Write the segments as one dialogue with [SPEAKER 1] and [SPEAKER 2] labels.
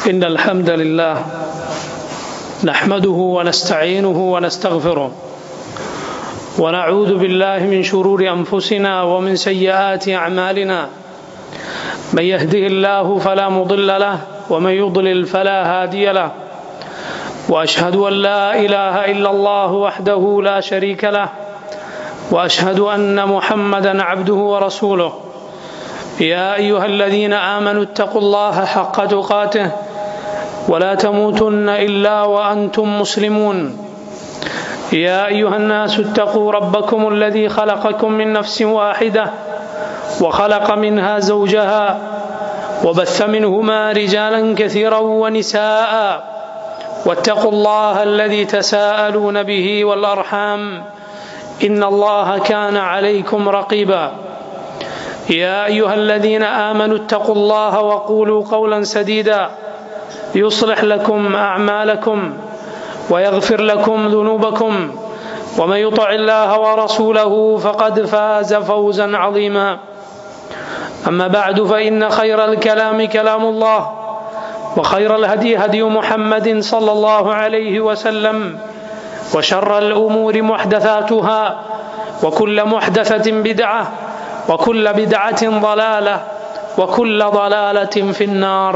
[SPEAKER 1] إن الحمد لله نحمده ونستعينه ونستغفره ونعوذ بالله من شرور أنفسنا ومن سيئات أعمالنا من يهده الله فلا مضل له ومن يضلل فلا هادي له وأشهد أن لا إله إلا الله وحده لا شريك له وأشهد أن محمدا عبده ورسوله يا أيها الذين آمنوا اتقوا الله حق تقاته ولا تموتن إلا وأنتم مسلمون يا أيها الناس اتقوا ربكم الذي خلقكم من نفس واحدة وخلق منها زوجها وبث منهما رجالا كثيرا ونساء واتقوا الله الذي تساءلون به والأرحام إن الله كان عليكم رقيبا يا أيها الذين آمنوا اتقوا الله وقولوا قولا سديدا يصلح لكم أعمالكم ويغفر لكم ذنوبكم ومن يطع الله ورسوله فقد فاز فوزا عظيما أما بعد فإن خير الكلام كلام الله وخير الهدي هدي محمد صلى الله عليه وسلم وشر الأمور محدثاتها وكل محدثة بدعة وكل بدعة ضلالة وكل ضلالة في النار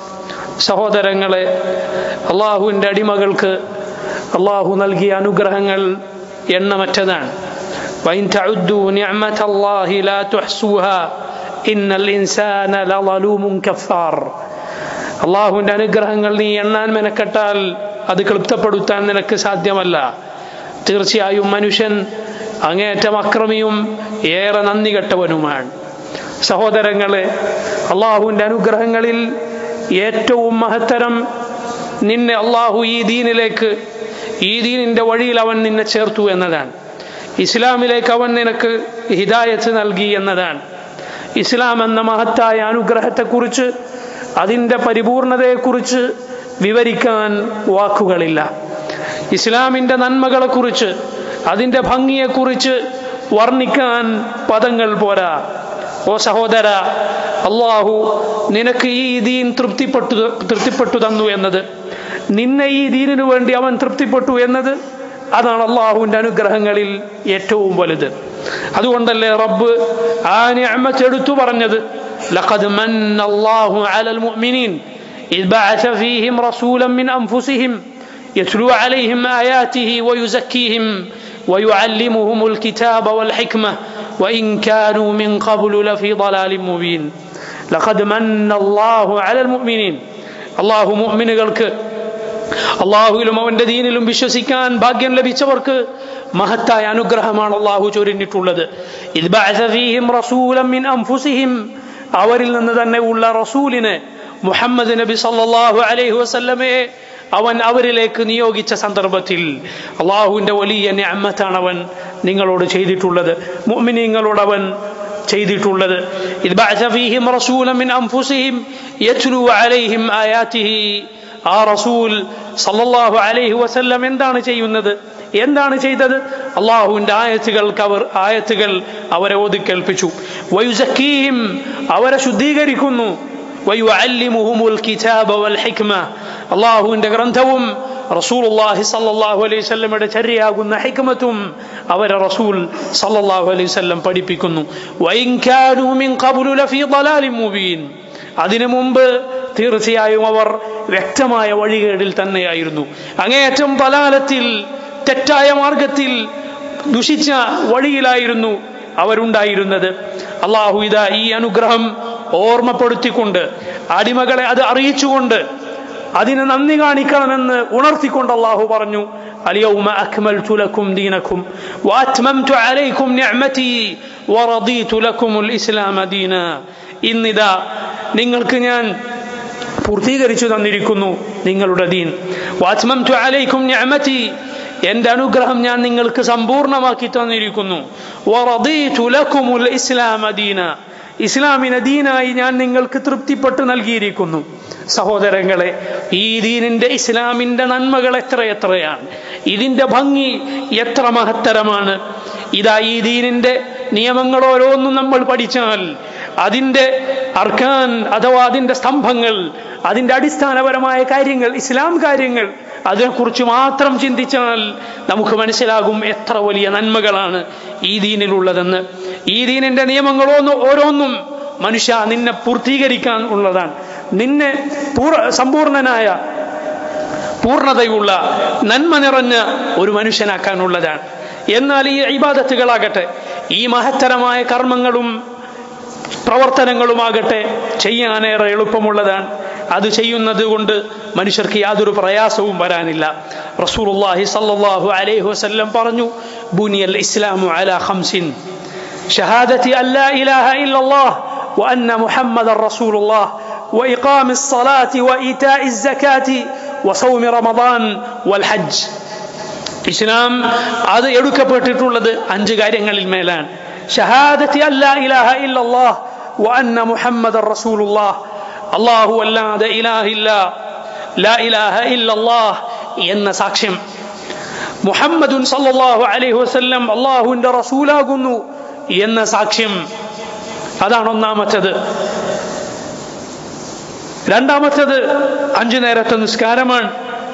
[SPEAKER 1] സഹോദരങ്ങളെ അള്ളാഹുവിൻ്റെ അടിമകൾക്ക് അള്ളാഹു നൽകിയ അനുഗ്രഹങ്ങൾ എണ്ണമറ്റതാണ് وإن تعدوا نعمة الله لا تحصوها إن الإنسان لظلوم كفار അള്ളാഹുവിൻ്റെ അനുഗ്രഹങ്ങൾ നീ എണ്ണാൻ മെനക്കെട്ടാൽ അത് ക്ലിപ്തപ്പെടുത്താൻ നിനക്ക് സാധ്യമല്ല തീർച്ചയായും മനുഷ്യൻ അങ്ങേയറ്റം അക്രമിയും ഏറെ നന്ദി കെട്ടവനുമാണ് സഹോദരങ്ങളെ അള്ളാഹുവിൻ്റെ അനുഗ്രഹങ്ങളിൽ ഏറ്റവും മഹത്തരം നിന്നെ അള്ളാഹു ഈ ദീനിലേക്ക് ഈ ദീനിന്റെ വഴിയിൽ അവൻ നിന്നെ ചേർത്തു എന്നതാണ് ഇസ്ലാമിലേക്ക് അവൻ നിനക്ക് ഹിദായത്ത് നൽകി എന്നതാണ് ഇസ്ലാം എന്ന മഹത്തായ അനുഗ്രഹത്തെക്കുറിച്ച് അതിൻ്റെ പരിപൂർണതയെക്കുറിച്ച് വിവരിക്കാൻ വാക്കുകളില്ല ഇസ്ലാമിൻ്റെ നന്മകളെക്കുറിച്ച് അതിൻ്റെ ഭംഗിയെക്കുറിച്ച് വർണ്ണിക്കാൻ പദങ്ങൾ പോരാ ഓ സഹോദര അള്ളാഹു നിനക്ക് ഈ ദീൻ തൃപ്തിപ്പെട്ടു തൃപ്തിപ്പെട്ടു തന്നു എന്നത് നിന്നെ ഈ ദീനിനു വേണ്ടി അവൻ തൃപ്തിപ്പെട്ടു എന്നത് അതാണ് അള്ളാഹുവിന്റെ അനുഗ്രഹങ്ങളിൽ ഏറ്റവും വലുത് അതുകൊണ്ടല്ലേ റബ്ബ് ആ ഞാമത്തെടുത്തു പറഞ്ഞത് لقد من الله على المؤمنين إذ بعث فيهم رسولا من أنفسهم يتلو عليهم آياته ويزكيهم ويعلمهم الكتاب والحكمة وإن كانوا من قبل لفي ضلال مبين لقد من الله على المؤمنين الله മുഅ്മിനുകൾക്ക് അള്ളാഹുവിലും അവന്റെ ദീനിലും വിശ്വസിക്കാൻ ഭാഗ്യം ലഭിച്ചവർക്ക് മഹത്തായ അനുഗ്രഹമാണ് അള്ളാഹു ചൊരിഞ്ഞിട്ടുള്ളത് അവരിൽ നിന്ന് തന്നെ ഉള്ള റസൂലിനെ മുഹമ്മദ് നബി സല്ലല്ലാഹു അലൈഹി വസല്ലമയെ അവൻ അവരിലേക്ക് നിയോഗിച്ച സന്ദർഭത്തിൽ അള്ളാഹുവിന്റെ വലിയ ഞാമത്താണ് അവൻ നിങ്ങളോട് ചെയ്തിട്ടുള്ളത് മുഅ്മിനീങ്ങളോട് അവൻ ചെയ്തിട്ടുള്ളത് ആ റസൂൽ സല്ലല്ലാഹു അലൈഹി വസല്ലം എന്താണ് ചെയ്യുന്നത് എന്താണ് ചെയ്തത് അള്ളാഹുവിന്റെ ആയത്തുകൾക്ക് അവർ ആയത്തുകൾ അവരെ ഓതിക്കേൽപ്പിച്ചു വയുസക്കീഹിം അവരെ ശുദ്ധീകരിക്കുന്നു വയുഅല്ലിമുഹുമുൽ കിതാബ വൽ ഹിക്മ അള്ളാഹുവിന്റെ ഗ്രന്ഥവും റസൂലുള്ളാഹി സല്ലല്ലാഹു അലൈഹി വസല്ലമയുടെ ചര്യയാകുന്ന ഹിക്മത്തും അവരെ റസൂൽ സല്ലല്ലാഹു അലൈഹി വസല്ലം പഠിപ്പിക്കുന്നു വഇൻ കാനൂ മിൻ ഖബ്ലു ലഫീ ളലാലിൻ മുബീൻ അതിനു മുമ്പ് തീർച്ചയായും അവർ വ്യക്തമായ വഴികേടിൽ തന്നെയായിരുന്നു അങ്ങേയറ്റം പലാലത്തിൽ തെറ്റായ മാർഗത്തിൽ ദുഷിച്ച വഴിയിലായിരുന്നു അവരുണ്ടായിരുന്നത് അള്ളാഹു ഇതാ ഈ അനുഗ്രഹം ഓർമ്മപ്പെടുത്തിക്കൊണ്ട് അടിമകളെ അത് അറിയിച്ചുകൊണ്ട് അതിന് നന്ദി കാണിക്കണമെന്ന് ഉണർത്തിക്കൊണ്ട് അള്ളാഹു പറഞ്ഞു اليوم أكملت لكم دينكم وأتممت عليكم نعمتي ورضيت لكم الإسلام دينا ഇന്നിതാ നിങ്ങൾക്ക് ഞാൻ പൂർത്തീകരിച്ചു തന്നിരിക്കുന്നു നിങ്ങളുടെ ദീൻ വാത്മംതു അലൈക്കും നിഅമതി എന്റെ അനുഗ്രഹം ഞാൻ നിങ്ങൾക്ക് സമ്പൂർണ്ണമാക്കി തന്നിരിക്കുന്നു വറദീതു ലക്കുമുൽ ഇസ്ലാമ ദീന ഇസ്ലാമിനെ ദീനായി ഞാൻ നിങ്ങൾക്ക് തൃപ്തിപ്പെട്ട് നൽകിയിരിക്കുന്നു സഹോദരങ്ങളെ ഈ ദീനിന്റെ ഇസ്ലാമിന്റെ നന്മകൾ എത്ര എത്രയാണ് ഇതിന്റെ ഭംഗി എത്ര മഹത്തരമാണ് ഇതാ ഈ ദീനിന്റെ നിയമങ്ങൾ ഓരോന്നും നമ്മൾ പഠിച്ചാൽ അതിന്റെ അർക്കാൻ അഥവാ അതിന്റെ സ്തംഭങ്ങൾ അതിന്റെ അടിസ്ഥാനപരമായ കാര്യങ്ങൾ ഇസ്ലാം കാര്യങ്ങൾ അതിനെക്കുറിച്ച് മാത്രം ചിന്തിച്ചാൽ നമുക്ക് മനസ്സിലാകും എത്ര വലിയ നന്മകളാണ് ഈ ദീനിലുള്ളതെന്ന് ഈ ദീനിന്റെ നിയമങ്ങളോന്നും ഓരോന്നും മനുഷ്യ നിന്നെ പൂർത്തീകരിക്കാൻ ഉള്ളതാണ് നിന്നെ പൂർ സമ്പൂർണനായ പൂർണ്ണതയുള്ള നന്മ നിറഞ്ഞ ഒരു മനുഷ്യനാക്കാനുള്ളതാണ് എന്നാൽ ഈ ഇബാദത്തുകളാകട്ടെ ഈ മഹത്തരമായ കർമ്മങ്ങളും പ്രവർത്തനങ്ങളുമാകട്ടെ ചെയ്യാനേറെ എളുപ്പമുള്ളതാണ് അത് ചെയ്യുന്നത് കൊണ്ട് മനുഷ്യർക്ക് യാതൊരു പ്രയാസവും വരാനില്ല റസൂലുള്ളാഹി സല്ലല്ലാഹു അലൈഹി വസല്ലം പറഞ്ഞു ബുനിയൽ ഇസ്ലാമു അലാ ഖംസിൻ ഷഹാദത്തി അല്ലാ ഇലാഹ ഇല്ലല്ലാഹ് وأن محمد رسول الله وإقام الصلاة وإيتاء الزكاة وصوم رمضان والحج ഇസ്ലാം അത് എടുക്കപ്പെട്ടിട്ടുള്ളത് അഞ്ച് കാര്യങ്ങളിൽ മേലാണ് ഷഹാദത്തി അല്ലാ ഇലാഹ ഇല്ലല്ലാഹ് വഅന്ന മുഹമ്മദ് റസൂലുള്ളാഹ് അല്ലാഹു അല്ലാതെ ഇലാഹില്ല ലാ ഇലാഹ ഇല്ലല്ലാഹ് എന്ന സാക്ഷ്യം മുഹമ്മദുൻ സല്ലല്ലാഹു അലൈഹി വസല്ലം അള്ളാഹുവിന്റെ റസൂലാകുന്നു എന്ന സാക്ഷ്യം അതാണ് ഒന്നാമത്തത് രണ്ടാമത്തത് അഞ്ചു നേരത്തെ നിസ്കാരമാണ്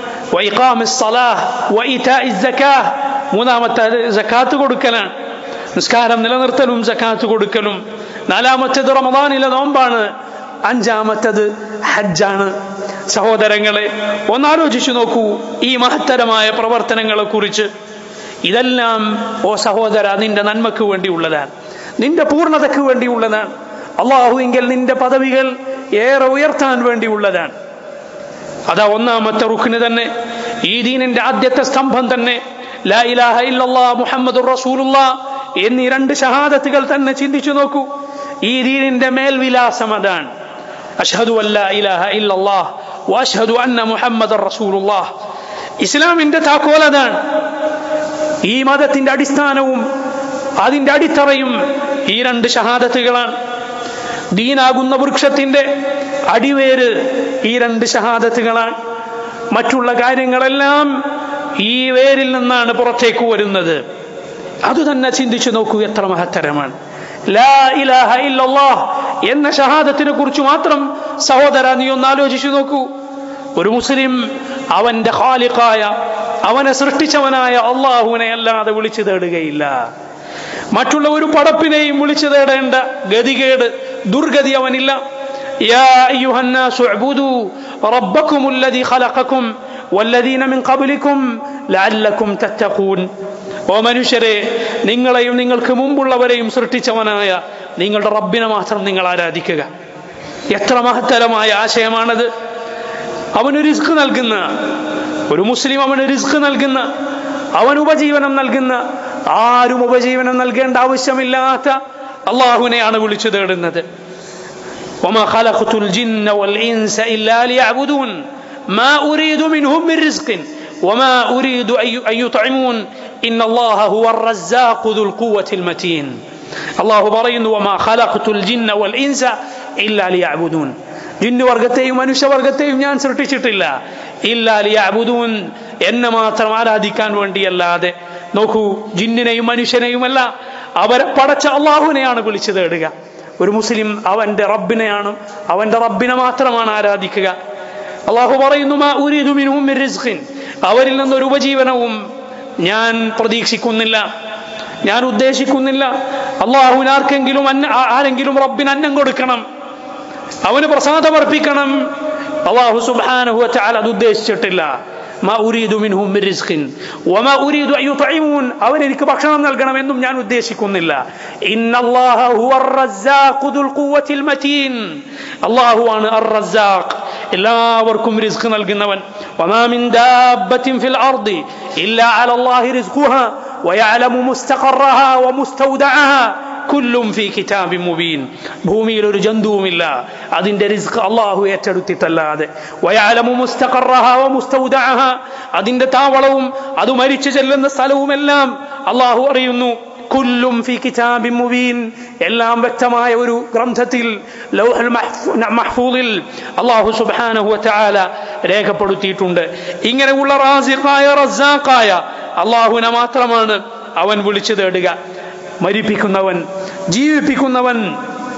[SPEAKER 1] മൂന്നാമത്തെ ജക്കാത്ത് കൊടുക്കലാണ് നിസ്കാരം നിലനിർത്തലും ജക്കാത്ത് കൊടുക്കലും നാലാമത്തേത് റമദാനിലെ നോമ്പാണ് അഞ്ചാമത്തത് ഹജ്ജാണ് സഹോദരങ്ങളെ ഒന്നാലോചിച്ചു നോക്കൂ ഈ മഹത്തരമായ പ്രവർത്തനങ്ങളെ കുറിച്ച് ഇതെല്ലാം ഓ സഹോദര നിന്റെ നന്മക്ക് വേണ്ടിയുള്ളതാണ് നിന്റെ പൂർണ്ണതയ്ക്ക് വേണ്ടിയുള്ളതാണ് അള്ളാഹുവെങ്കിൽ നിന്റെ പദവികൾ ഏറെ ഉയർത്താൻ വേണ്ടിയുള്ളതാണ് അതാ ഒന്നാമത്തെ റുക്കിന് തന്നെ ഈ ദീനിന്റെ ആദ്യത്തെ സ്തംഭം തന്നെ ലാ ഇലാഹ ഇല്ലല്ലാ മുഹമ്മദ് റസൂലുള്ള എന്നീ രണ്ട് ഷഹാദത്തുകൾ തന്നെ ചിന്തിച്ചു നോക്കൂ ഈ ദീനിന്റെ മേൽവിലാസം അതാണ് അഷ്ഹദു അല്ലാ ഇലാഹ ഇല്ലല്ലാഹ് വഅഷ്ഹദു അന്ന മുഹമ്മദ് റസൂലുള്ളാഹ് ഇസ്ലാമിന്റെ താക്കോൽ അതാണ് ഈ മതത്തിന്റെ അടിസ്ഥാനവും അതിന്റെ അടിത്തറയും ഈ രണ്ട് ഷഹാദത്തുകളാണ് ദീനാകുന്ന വൃക്ഷത്തിന്റെ അടിവേര് ഈ രണ്ട് ഷഹാദത്തുകളാണ് മറ്റുള്ള കാര്യങ്ങളെല്ലാം ഈ വേരിൽ നിന്നാണ് പുറത്തേക്ക് വരുന്നത് അത് തന്നെ ചിന്തിച്ചു നോക്കൂ എത്ര മഹത്തരമാണ് ലാ ഇലാഹ ഇല്ലല്ലാഹ് എന്ന ഷഹാദത്തിനെ കുറിച്ച് മാത്രം സഹോദര നീ ഒന്ന് ആലോചിച്ചു നോക്കൂ ഒരു മുസ്ലിം അവന്റെ ഖാലിഖായ അവനെ സൃഷ്ടിച്ചവനായ അള്ളാഹുവിനെ അല്ലാതെ വിളിച്ചു തേടുകയില്ല മറ്റുള്ള ഒരു പടപ്പിനെയും വിളിച്ചു തേടേണ്ട ഗതികേട് ദുർഗതി അവനില്ല يا أيها الناس اعبدوا ربكم الذي خلقكم والذين من قبلكم لعلكم تتقون ഓ മനുഷ്യരെ നിങ്ങളെയും നിങ്ങൾക്ക് മുമ്പുള്ളവരെയും സൃഷ്ടിച്ചവനായ നിങ്ങളുടെ റബ്ബിനെ മാത്രം നിങ്ങൾ ആരാധിക്കുക എത്ര മഹത്തരമായ ആശയമാണത് അവന് റിസ്ക് നൽകുന്ന ഒരു മുസ്ലിം അവന് റിസ്ക് നൽകുന്ന അവൻ ഉപജീവനം നൽകുന്ന ആരും ഉപജീവനം നൽകേണ്ട ആവശ്യമില്ലാത്ത അള്ളാഹുവിനെയാണ് വിളിച്ചു തേടുന്നത് وما خلقت الجن والإنس إلا ليعبدون ما أريد منهم من رزق وما أريد أن يطعمون إن الله هو الرزاق ذو القوة المتين الله برين وما خلقت الجن والإنس إلا ليعبدون ജിന്ന് വർഗത്തെയും മനുഷ്യവർഗത്തെയും ഞാൻ സൃഷ്ടിച്ചിട്ടില്ല ഇല്ലാലിയാബുദൂൻ എന്നെ മാത്രം ആരാധിക്കാൻ വേണ്ടിയല്ലാതെ നോക്കൂ ജിന്നിനെയും മനുഷ്യനെയുമല്ല അവരെ പടച്ച അള്ളാഹുവിനെയാണ് വിളിച്ചു തേടുക ഒരു മുസ്ലിം അവന്റെ റബ്ബിനെയാണ് അവന്റെ റബ്ബിനെ മാത്രമാണ് ആരാധിക്കുക അള്ളാഹു പറയുന്നു മാ ഉരീദു മിൻഹും മിൻ റിസ്ഖിൻ അവരിൽ നിന്നൊരു ഉപജീവനവും ഞാൻ പ്രതീക്ഷിക്കുന്നില്ല ഞാൻ ഉദ്ദേശിക്കുന്നില്ല അള്ളാഹുവിന് ആർക്കെങ്കിലും അന്ന ആരെങ്കിലും റബ്ബിന് അന്നം കൊടുക്കണം അവന് പ്രസാദമർപ്പിക്കണം അള്ളാഹു സുബ്ഹാനഹു വതആല അത് ഉദ്ദേശിച്ചിട്ടില്ല മാ ഉരീദു മിൻഹും മിൻ റിസ്ഖിൻ വമാ ഉരീദു അൻ യുത്ഇമൂൻ അവൻ എനിക്ക് ഭക്ഷണം നൽകണമെന്നും ഞാൻ ഉദ്ദേശിക്കുന്നില്ല ഇന്നല്ലാഹ ഹുവർ റസ്സാഖു ദുൽ ഖുവ്വത്തിൽ മതീൻ അല്ലാഹു ആണ് അർ റസ്സാഖ് എല്ലാവർക്കും റിസ്ക് നൽകുന്നവൻ വമാ മിൻ ദാബത്തിൻ ഫിൽ അർദി ഇല്ലാ അലല്ലാഹി റിസ്ഖുഹാ വയഅലമു മുസ്തഖറഹാ വമുസ്തൗദഅഹാ കുല്ലും ഫി കിതാബി മുബീൻ ഭൂമിയിൽ ഒരു ജന്തുവുമില്ല അതിന്റെ റിസ്ക് അള്ളാഹു ഏറ്റെടുത്തിട്ടല്ലാതെ വയാലമു മുസ്തഖറഹ വ മുസ്തൗദഅഹ അതിന്റെ താവളവും അത് മരിച്ചു ചെല്ലുന്ന സ്ഥലവുമെല്ലാം അള്ളാഹു അറിയുന്നു കുല്ലും ഫി കിതാബി മുബീൻ എല്ലാം വ്യക്തമായ ഒരു ഗ്രന്ഥത്തിൽ ലൗഹൽ മഹ്ഫൂദിൽ അള്ളാഹു സുബ്ഹാനഹു വതആല രേഖപ്പെടുത്തിയിട്ടുണ്ട് ഇങ്ങനെയുള്ള റാസിഖായ റസാഖായ അള്ളാഹുവിനെ മാത്രമാണ് അവൻ വിളിച്ചു തേടുക മരിപ്പിക്കുന്നവൻ ജീവിപ്പിക്കുന്നവൻ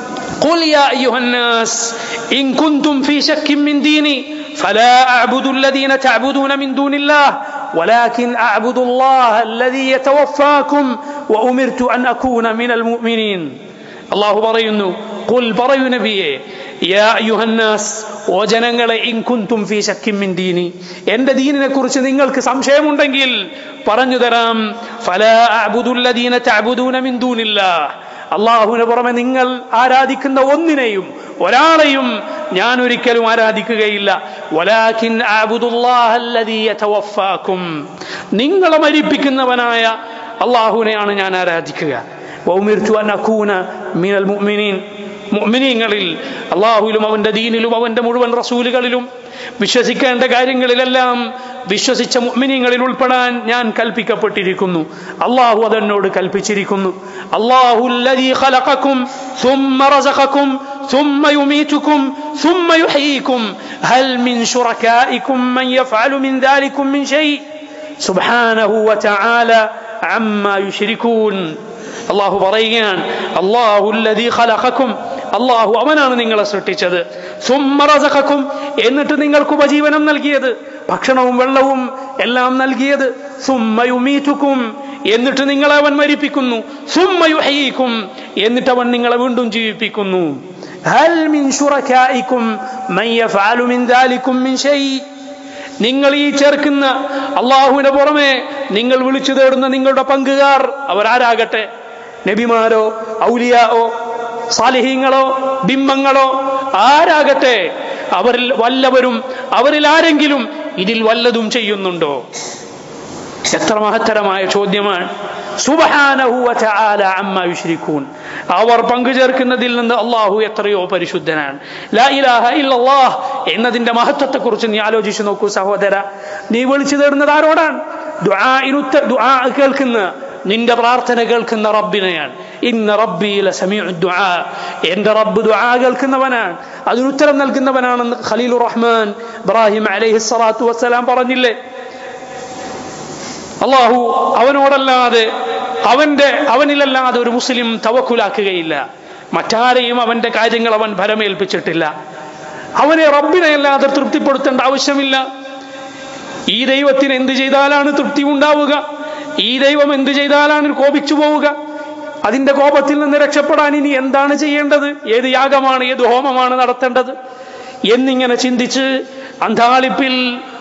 [SPEAKER 1] قل يا أيها الناس إن كنتم في شك من ديني فلا أعبد الذين تعبدون من دون الله ولكن أعبد الله الذي يتوفاكم وأمرت أن أكون من المؤمنين الله പറയുന്നു قل പറയൂ നബിയെ യാ അയ്യുഹന്നാസ് ഓ ജനങ്ങളെ ഇൻ കുന്തും ഫീ ശക്കിൻ മിൻ ദീനി എന്റെ ദീനിനെ കുറിച്ച് നിങ്ങൾക്ക് സംശയമുണ്ടെങ്കിൽ പറഞ്ഞു തരാം ഫലാ അഅ്ബുദുല്ലദീന തഅ്ബുദൂന മിൻ ദൂനില്ലാഹ് അള്ളാഹുവിന് പുറമെ നിങ്ങൾ ആരാധിക്കുന്ന ഒന്നിനെയും ഒരാളെയും ഞാൻ ഒരിക്കലും ആരാധിക്കുകയില്ല വലാകിൻ അഅ്ബുദുല്ലാഹല്ലദീ യതവഫാകും നിങ്ങളെ മരിപ്പിക്കുന്നവനായ അള്ളാഹുവിനെയാണ് ഞാൻ ആരാധിക്കുക വൗമിർതു അൻ അകൂന മിനൽ മുഅ്മിനീൻ മുഅ്മിനീങ്ങളിൽ അള്ളാഹുവിലും അവന്റെ ദീനിലും അവന്റെ മുഴുവൻ റസൂലുകളിലും വിശ്വസിക്കേണ്ട കാര്യങ്ങളിലെല്ലാം വിശ്വസിച്ച മുഅ്മിനീങ്ങളിൽ ഉൾപ്പെടാൻ ഞാൻ കൽപ്പിക്കപ്പെട്ടിരിക്കുന്നു അള്ളാഹു അതെന്നോട് കൽപ്പിച്ചിരിക്കുന്നു അള്ളാഹു ഖലഖക്കും ثم رزقكم ثم يميتكم ثم يحييكم هل من شركائكم من يفعل من ذلكم من شيء سبحانه وتعالى عما يشركون അള്ളാഹു പറയുകയാണ് അള്ളാഹു ഖലഖക്കും അള്ളാഹു അവനാണ് നിങ്ങളെ സൃഷ്ടിച്ചത് സുമ്മറസഖക്കും എന്നിട്ട് നിങ്ങൾക്ക് ഉപജീവനം നൽകിയത് ഭക്ഷണവും വെള്ളവും എല്ലാം നൽകിയത് സുമ്മയുമീറ്റുക്കും എന്നിട്ട് നിങ്ങളെ അവൻ മരിപ്പിക്കുന്നു സുമ്മയുഹയിക്കും എന്നിട്ട് അവൻ നിങ്ങളെ വീണ്ടും ജീവിപ്പിക്കുന്നു ഹൽ മിൻ ശുറകായിക്കും മൻ യഫഅലു മിൻ ദാലിക്കും മിൻ ഷൈ നിങ്ങൾ ഈ ചേർക്കുന്ന അള്ളാഹുവിന് പുറമെ നിങ്ങൾ വിളിച്ചു തേടുന്ന നിങ്ങളുടെ പങ്കുകാർ അവരാരാകട്ടെ നബിമാരോ ഔലിയാവോ സാലിഹീങ്ങളോ ബിംബങ്ങളോ ആരാകട്ടെ അവരിൽ വല്ലവരും അവരിൽ ആരെങ്കിലും ഇതിൽ വല്ലതും ചെയ്യുന്നുണ്ടോ എത്ര മഹത്തരമായ ചോദ്യമാണ് സുബഹാനഹുവൂൻ അവർ പങ്കുചേർക്കുന്നതിൽ നിന്ന് അള്ളാഹു എത്രയോ പരിശുദ്ധനാണ് ലാ ഇലാഹ ഇല്ലല്ലാഹ് എന്നതിന്റെ മഹത്വത്തെക്കുറിച്ച് നീ ആലോചിച്ചു നോക്കൂ സഹോദര നീ വിളിച്ചു തേടുന്നത് ആരോടാണ് ദുആഇനുത്ത ദുആ കേൾക്കുന്ന നിന്റെ പ്രാർത്ഥന കേൾക്കുന്ന റബ്ബിനെയാണ് ഇന്ന റബ്ബിയിലെ ദുആ എന്റെ റബ്ബ് ദുആ കേൾക്കുന്നവനാണ് അതിനുത്തരം നൽകുന്നവനാണെന്ന് ഖലീലു റഹ്മാൻ ഇബ്രാഹിം അലൈഹി സ്വലാത്തു വസ്സലാം പറഞ്ഞില്ലേ അള്ളാഹു അവനോടല്ലാതെ അവന്റെ അവനിലല്ലാതെ ഒരു മുസ്ലിം തവക്കുലാക്കുകയില്ല മറ്റാരെയും അവന്റെ കാര്യങ്ങൾ അവൻ ഭരമേൽപ്പിച്ചിട്ടില്ല അവനെ റബ്ബിനെ അല്ലാതെ തൃപ്തിപ്പെടുത്തേണ്ട ആവശ്യമില്ല ഈ ദൈവത്തിന് എന്ത് ചെയ്താലാണ് തൃപ്തി ഉണ്ടാവുക ഈ ദൈവം എന്ത് ചെയ്താലാണ് കോപിച്ചു പോവുക അതിന്റെ കോപത്തിൽ നിന്ന് രക്ഷപ്പെടാൻ ഇനി എന്താണ് ചെയ്യേണ്ടത് ഏത് യാഗമാണ് ഏത് ഹോമമാണ് നടത്തേണ്ടത് എന്നിങ്ങനെ ചിന്തിച്ച് അന്താളിപ്പിൽ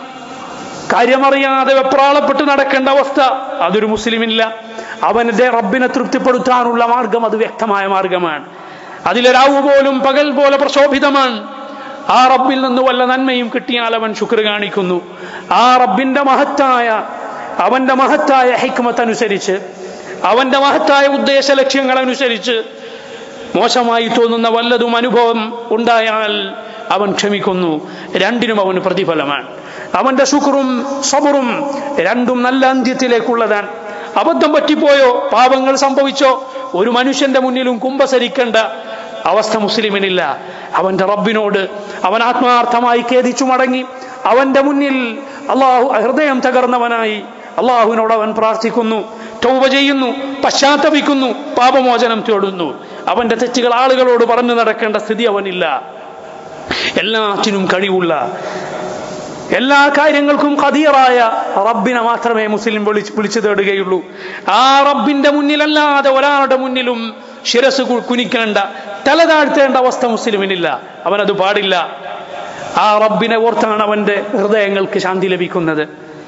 [SPEAKER 1] കാര്യമറിയാതെ വെപ്രാളപ്പെട്ട് നടക്കേണ്ട അവസ്ഥ അതൊരു മുസ്ലിമില്ല അവന്റെ റബ്ബിനെ തൃപ്തിപ്പെടുത്താനുള്ള മാർഗം അത് വ്യക്തമായ മാർഗമാണ് അതിലെ രാവു പോലും പകൽ പോലെ പ്രശോഭിതമാണ് ആ റബ്ബിൽ നിന്ന് വല്ല നന്മയും കിട്ടിയാൽ അവൻ ശുക്ർ കാണിക്കുന്നു ആ റബ്ബിന്റെ മഹത്തായ അവന്റെ മഹത്തായ ഹിക്മത്ത് അനുസരിച്ച് അവന്റെ മഹത്തായ ഉദ്ദേശ ലക്ഷ്യങ്ങൾ അനുസരിച്ച് മോശമായി തോന്നുന്ന വല്ലതും അനുഭവം ഉണ്ടായാൽ അവൻ ക്ഷമിക്കുന്നു രണ്ടിനും അവന് പ്രതിഫലമാണ് അവന്റെ ശുക്രും സബറും രണ്ടും നല്ല അന്ത്യത്തിലേക്കുള്ളതാണ് അബദ്ധം പറ്റിപ്പോയോ പാപങ്ങൾ സംഭവിച്ചോ ഒരു മനുഷ്യന്റെ മുന്നിലും കുമ്പസരിക്കേണ്ട അവസ്ഥ മുസ്ലിമിനില്ല അവന്റെ റബ്ബിനോട് അവൻ ആത്മാർത്ഥമായി ഖേദിച്ചു മടങ്ങി അവന്റെ മുന്നിൽ അള്ളാഹു ഹൃദയം തകർന്നവനായി അള്ളാഹുവിനോട് അവൻ പ്രാർത്ഥിക്കുന്നു തൗബ ചെയ്യുന്നു പശ്ചാത്തപിക്കുന്നു പാപമോചനം തേടുന്നു അവന്റെ തെറ്റുകൾ ആളുകളോട് പറഞ്ഞു നടക്കേണ്ട സ്ഥിതി അവനില്ല എല്ലാറ്റിനും കഴിവുള്ള എല്ലാ കാര്യങ്ങൾക്കും കതീറായ റബ്ബിനെ മാത്രമേ മുസ്ലിം വിളിച്ച് വിളിച്ചു തേടുകയുള്ളൂ ആ റബ്ബിന്റെ മുന്നിലല്ലാതെ ഒരാളുടെ മുന്നിലും ശിരസ് കുനിക്കേണ്ട തല താഴ്ത്തേണ്ട അവസ്ഥ മുസ്ലിമിനില്ല അവനത് പാടില്ല ആ റബ്ബിനെ ഓർത്താണ് അവന്റെ ഹൃദയങ്ങൾക്ക് ശാന്തി ലഭിക്കുന്നത്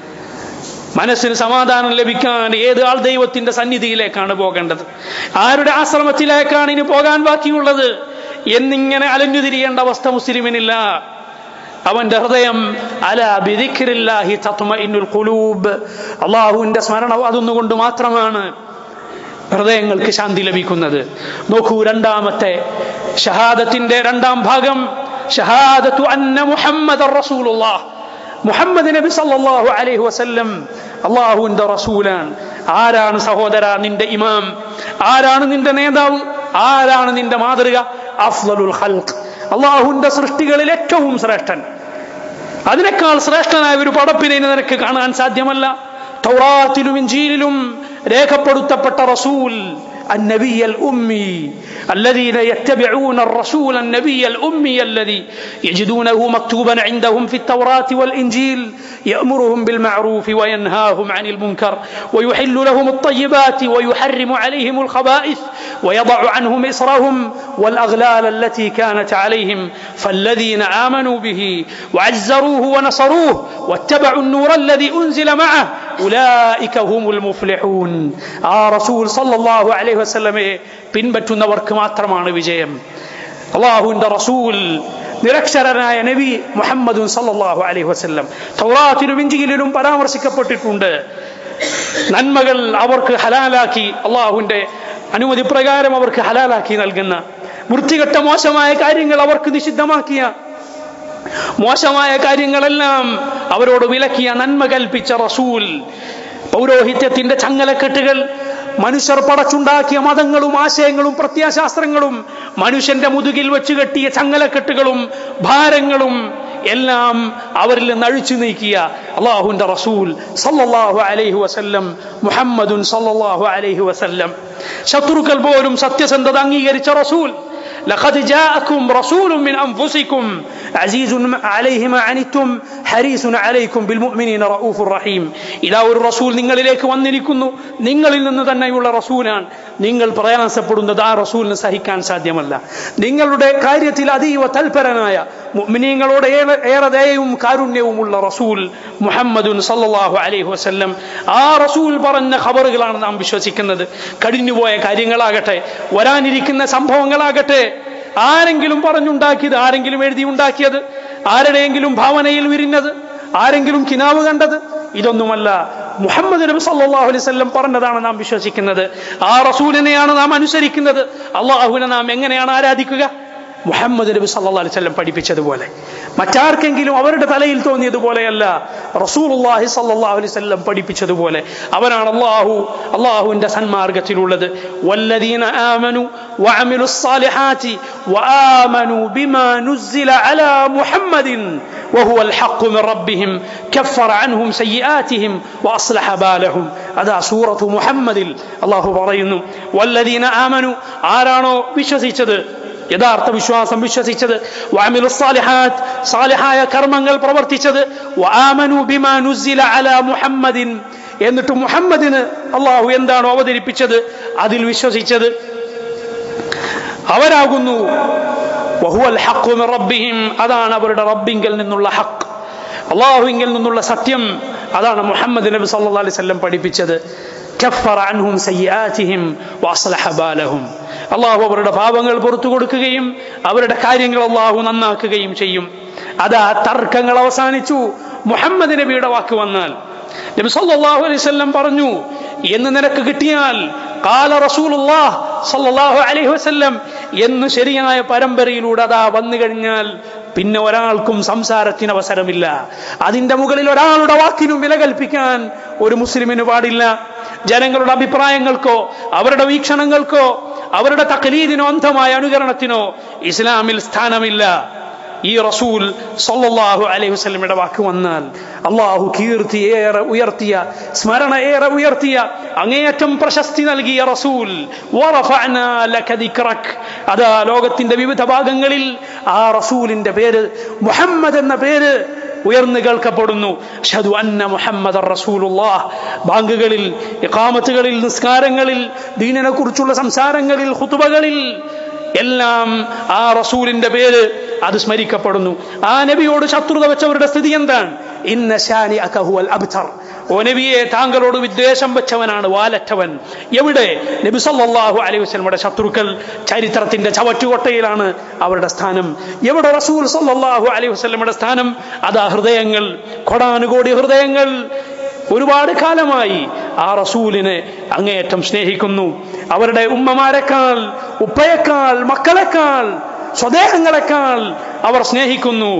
[SPEAKER 1] മനസ്സിന് സമാധാനം ലഭിക്കാൻ ഏത് ആൾ ദൈവത്തിന്റെ സന്നിധിയിലേക്കാണ് പോകേണ്ടത് ആരുടെ ആശ്രമത്തിലേക്കാണ് ഇനി പോകാൻ ബാക്കിയുള്ളത് എന്നിങ്ങനെ അലഞ്ഞു തിരിയേണ്ട അവസ്ഥ മുസ്ലിമിനില്ല അവന്റെ ഹൃദയം അല ബിദിഖിറില്ലാഹി തത്മഇന്നുൽ ഖുലൂബ് അള്ളാഹുവിന്റെ സ്മരണ അതൊന്നുകൊണ്ട് മാത്രമാണ് ഹൃദയങ്ങൾക്ക് ശാന്തി ലഭിക്കുന്നത് നോക്കൂ രണ്ടാമത്തെ ഷഹാദത്തിന്റെ രണ്ടാം ഭാഗം ഷഹാദത്തു അന്ന മുഹമ്മദ് റസൂലുള്ളാഹ് മുഹമ്മദ് നബി സല്ലല്ലാഹു അലൈഹി വസല്ലം അള്ളാഹുവിന്റെ റസൂലാണ് ആരാണ് സഹോദര നിന്റെ ഇമാം ആരാണ് നിന്റെ നേതാവ് ആരാണ് നിന്റെ മാതൃക അഫ്ലലുൽ ഖൽഖ് അള്ളാഹുവിന്റെ സൃഷ്ടികളിൽ ഏറ്റവും ശ്രേഷ്ഠൻ അതിനേക്കാൾ ശ്രേഷ്ഠനായ ഒരു പടപ്പിനെ നിനക്ക് കാണാൻ സാധ്യമല്ല തൗറാത്തിലും ഇഞ്ചീലിലും രേഖപ്പെടുത്തപ്പെട്ട റസൂൽ النبي الأمي الذين يتبعون الرسول النبي الأمي الذي يجدونه مكتوبا عندهم في التوراة والإنجيل يأمرهم بالمعروف وينهاهم عن المنكر ويحل لهم الطيبات ويحرم عليهم الخبائث ويضع عنهم إصرهم والأغلال التي كانت عليهم فالذين آمنوا به وعزروه ونصروه واتبعوا النور الذي أنزل معه أولئك هم المفلحون ആ റസൂൽ സല്ലല്ലാഹു അലൈഹി വസല്ലമയെ പിൻപറ്റുന്നവർക്ക് മാത്രമാണ് വിജയം അള്ളാഹുവിന്റെ റസൂൽ നിരക്ഷരനായ നബി മുഹമ്മദും സല്ലല്ലാഹു അലൈഹി വസല്ലം തൗറാത്തിലും ഇഞ്ചിയിലും പരാമർശിക്കപ്പെട്ടിട്ടുണ്ട് നന്മകൾ അവർക്ക് ഹലാലാക്കി അള്ളാഹുവിന്റെ അനുമതി പ്രകാരം അവർക്ക് ഹലാലാക്കി നൽകുന്ന വൃത്തികെട്ട മോശമായ കാര്യങ്ങൾ അവർക്ക് നിഷിദ്ധമാക്കിയ മോശമായ കാര്യങ്ങളെല്ലാം അവരോട് വിലക്കിയ നന്മ കൽപ്പിച്ച റസൂൽ പൗരോഹിത്യത്തിന്റെ ചങ്ങലക്കെട്ടുകൾ മനുഷ്യർ പടച്ചുണ്ടാക്കിയ മതങ്ങളും ആശയങ്ങളും പ്രത്യാശാസ്ത്രങ്ങളും മനുഷ്യന്റെ മുതുകിൽ വെച്ച് കെട്ടിയ ചങ്ങലക്കെട്ടുകളും ഭാരങ്ങളും എല്ലാം അവരിൽ നിന്ന് അഴിച്ചു നീക്കിയ അള്ളാഹുന്റെ റസൂൽ സല്ലല്ലാഹു അലൈഹി വസല്ലം മുഹമ്മദുൻ സല്ലല്ലാഹു അലൈഹി വസല്ലം ശത്രുക്കൾ പോലും സത്യസന്ധത അംഗീകരിച്ച റസൂൽ لقد جاءكم رسول من أنفسكم عزيز عليه ما عنتم حريص عليكم بالمؤمنين رؤوف رحيم إذا ഒരു റസൂൽ നിങ്ങളിലേക്ക് വന്നിരിക്കുന്നു നിങ്ങളിൽ നിന്ന് തന്നെയുള്ള റസൂലാണ് നിങ്ങൾ പ്രയാസപ്പെടുന്നത് ആ റസൂലിന് സഹിക്കാൻ സാധ്യമല്ല നിങ്ങളുടെ കാര്യത്തിൽ അതീവ തൽപരനായ മുഅ്മിനീങ്ങളോട് ഏറെ ഏറെ ദയവും കാരുണ്യവുമുള്ള റസൂൽ മുഹമ്മദുൻ സല്ലല്ലാഹു അലൈഹി വസല്ലം ആ റസൂൽ പറഞ്ഞ ഖബറുകളാണ് നാം വിശ്വസിക്കുന്നത് കഴിഞ്ഞുപോയ കാര്യങ്ങളാകട്ടെ വരാനിരിക്കുന്ന സംഭവങ്ങളാകട്ടെ ആരെങ്കിലും പറഞ്ഞുണ്ടാക്കിയത് ആരെങ്കിലും എഴുതി ഉണ്ടാക്കിയത് ആരുടെയെങ്കിലും ഭാവനയിൽ വിരിഞ്ഞത് ആരെങ്കിലും കിനാവ് കണ്ടത് ഇതൊന്നുമല്ല മുഹമ്മദ് നബി സല്ലല്ലാഹു അലൈഹി വസല്ലം പറഞ്ഞതാണ് നാം വിശ്വസിക്കുന്നത് ആ റസൂലിനെയാണ് നാം അനുസരിക്കുന്നത് അള്ളാഹുവിനെ നാം എങ്ങനെയാണ് ആരാധിക്കുക മുഹമ്മദ് നബി സല്ലല്ലാഹു അലൈഹി വസല്ലം പഠിപ്പിച്ചതുപോലെ മറ്റാർക്കെങ്കിലും അവരുടെ തലയിൽ തോന്നിയതുപോലെയല്ല റസൂലുള്ളാഹി സല്ലല്ലാഹു അലൈഹി വസല്ലം പഠിപ്പിച്ചതുപോലെ അവനാണ് അള്ളാഹു അള്ളാഹുവിന്റെ സന്മാർഗത്തിലുള്ളത് വല്ലദീന ആമനു വഅമിലു الصالحات وآمنوا بما نزل على محمد وهو الحق من ربهم كفر عنهم سيئاتهم وأصلح بالهم هذا سورة محمد الله പറയുന്നു والذين آمنوا ആരാണോ വിശ്വസിച്ചത് യഥാർത്ഥ വിശ്വാസം വിശ്വസിച്ചത് വഅമിലു സാലിഹാത്ത് സാലിഹായ കർമ്മങ്ങൾ പ്രവർത്തിച്ചത് വആമനു ബിമാ നുസില അലാ മുഹമ്മദിൻ എന്നിട്ട് മുഹമ്മദിന് അള്ളാഹു എന്താണോ അവതരിപ്പിച്ചത് അതിൽ വിശ്വസിച്ചത് അവരാകുന്നു വഹുവൽ ഹഖ്ഖു മിൻ റബ്ബിഹിം അതാണ് അവരുടെ റബ്ബിങ്കൽ നിന്നുള്ള ഹഖ് അള്ളാഹുവിങ്കിൽ നിന്നുള്ള സത്യം അതാണ് മുഹമ്മദ് നബി സല്ലല്ലാഹു അലൈഹി വസല്ലം പഠിപ്പിച്ചത് കഫറ അൻഹും സയ്യാതിഹിം വഅസ്ലഹ ബാലഹും അള്ളാഹു അവരുടെ പാപങ്ങൾ പുറത്തു കൊടുക്കുകയും അവരുടെ കാര്യങ്ങൾ അള്ളാഹു നന്നാക്കുകയും ചെയ്യും അതാ തർക്കങ്ങൾ അവസാനിച്ചു മുഹമ്മദ് നബിയുടെ വാക്ക് വന്നാൽ നബി സല്ലല്ലാഹു അലൈഹി വസല്ലം പറഞ്ഞു എന്ന് നിനക്ക് കിട്ടിയാൽ കാല റസൂലുള്ളാഹ് സല്ലല്ലാഹു അലൈഹി വസല്ലം എന്ന് ശരിയായ പരമ്പരയിലൂടെ അതാ വന്നു കഴിഞ്ഞാൽ പിന്നെ ഒരാൾക്കും സംസാരത്തിന് അവസരമില്ല അതിന്റെ മുകളിൽ ഒരാളുടെ വാക്കിനും വില കൽപ്പിക്കാൻ ഒരു മുസ്ലിമിന് പാടില്ല ജനങ്ങളുടെ അഭിപ്രായങ്ങൾക്കോ അവരുടെ വീക്ഷണങ്ങൾക്കോ അവരുടെ തക്ലീദിനോ അന്ധമായ അനുകരണത്തിനോ ഇസ്ലാമിൽ സ്ഥാനമില്ല ഈ റസൂൽ സല്ലല്ലാഹു അലൈഹി വസല്ലമയുടെ വാക്ക് വന്നാൽ അള്ളാഹു കീർത്തി ഏറെ ഉയർത്തിയ സ്മരണ ഏറെ ഉയർത്തിയ അങ്ങേയറ്റം പ്രശസ്തി നൽകിയ റസൂൽ വറഫഅനാ ലക ദിക്റക് അതാ ലോകത്തിന്റെ വിവിധ ഭാഗങ്ങളിൽ ആ റസൂലിന്റെ പേര് മുഹമ്മദ് എന്ന പേര് ഉയർന്നു കേൾക്കപ്പെടുന്നു ഷഹദു അന്ന മുഹമ്മദ് റസൂലുള്ളാഹ് ബാങ്കുകളിൽ ഇഖാമത്തുകളിൽ നിസ്കാരങ്ങളിൽ ദീനിനെ കുറിച്ചുള്ള സംസാരങ്ങളിൽ ഖുതുബകളിൽ എല്ലാം ആ റസൂലിന്റെ പേര് അത് സ്മരിക്കപ്പെടുന്നു ആ നബിയോട് ശത്രുത വെച്ചവരുടെ സ്ഥിതി എന്താണ് ഇന്ന ഷാനി അകഹുവൽ അബ്തർ ഓ നബിയെ താങ്കളോട് വിദ്വേഷം വെച്ചവനാണ് വാലറ്റവൻ എവിടെ നബി സല്ലല്ലാഹു അലൈഹി വസല്ലമയുടെ ശത്രുക്കൾ ചരിത്രത്തിന്റെ ചവറ്റുകൊട്ടയിലാണ് അവരുടെ സ്ഥാനം എവിടെ റസൂൽ സല്ലല്ലാഹു അലൈഹി വസല്ലമയുടെ സ്ഥാനം അതാ ഹൃദയങ്ങൾ കൊടാനുകോടി ഹൃദയങ്ങൾ ഒരുപാട് കാലമായി ആ റസൂലിനെ അങ്ങേയറ്റം സ്നേഹിക്കുന്നു അവരുടെ ഉമ്മമാരെക്കാൾ ഉപ്പയേക്കാൾ മക്കളെക്കാൾ സ്വദേഹങ്ങളെക്കാൾ അവർ സ്നേഹിക്കുന്നു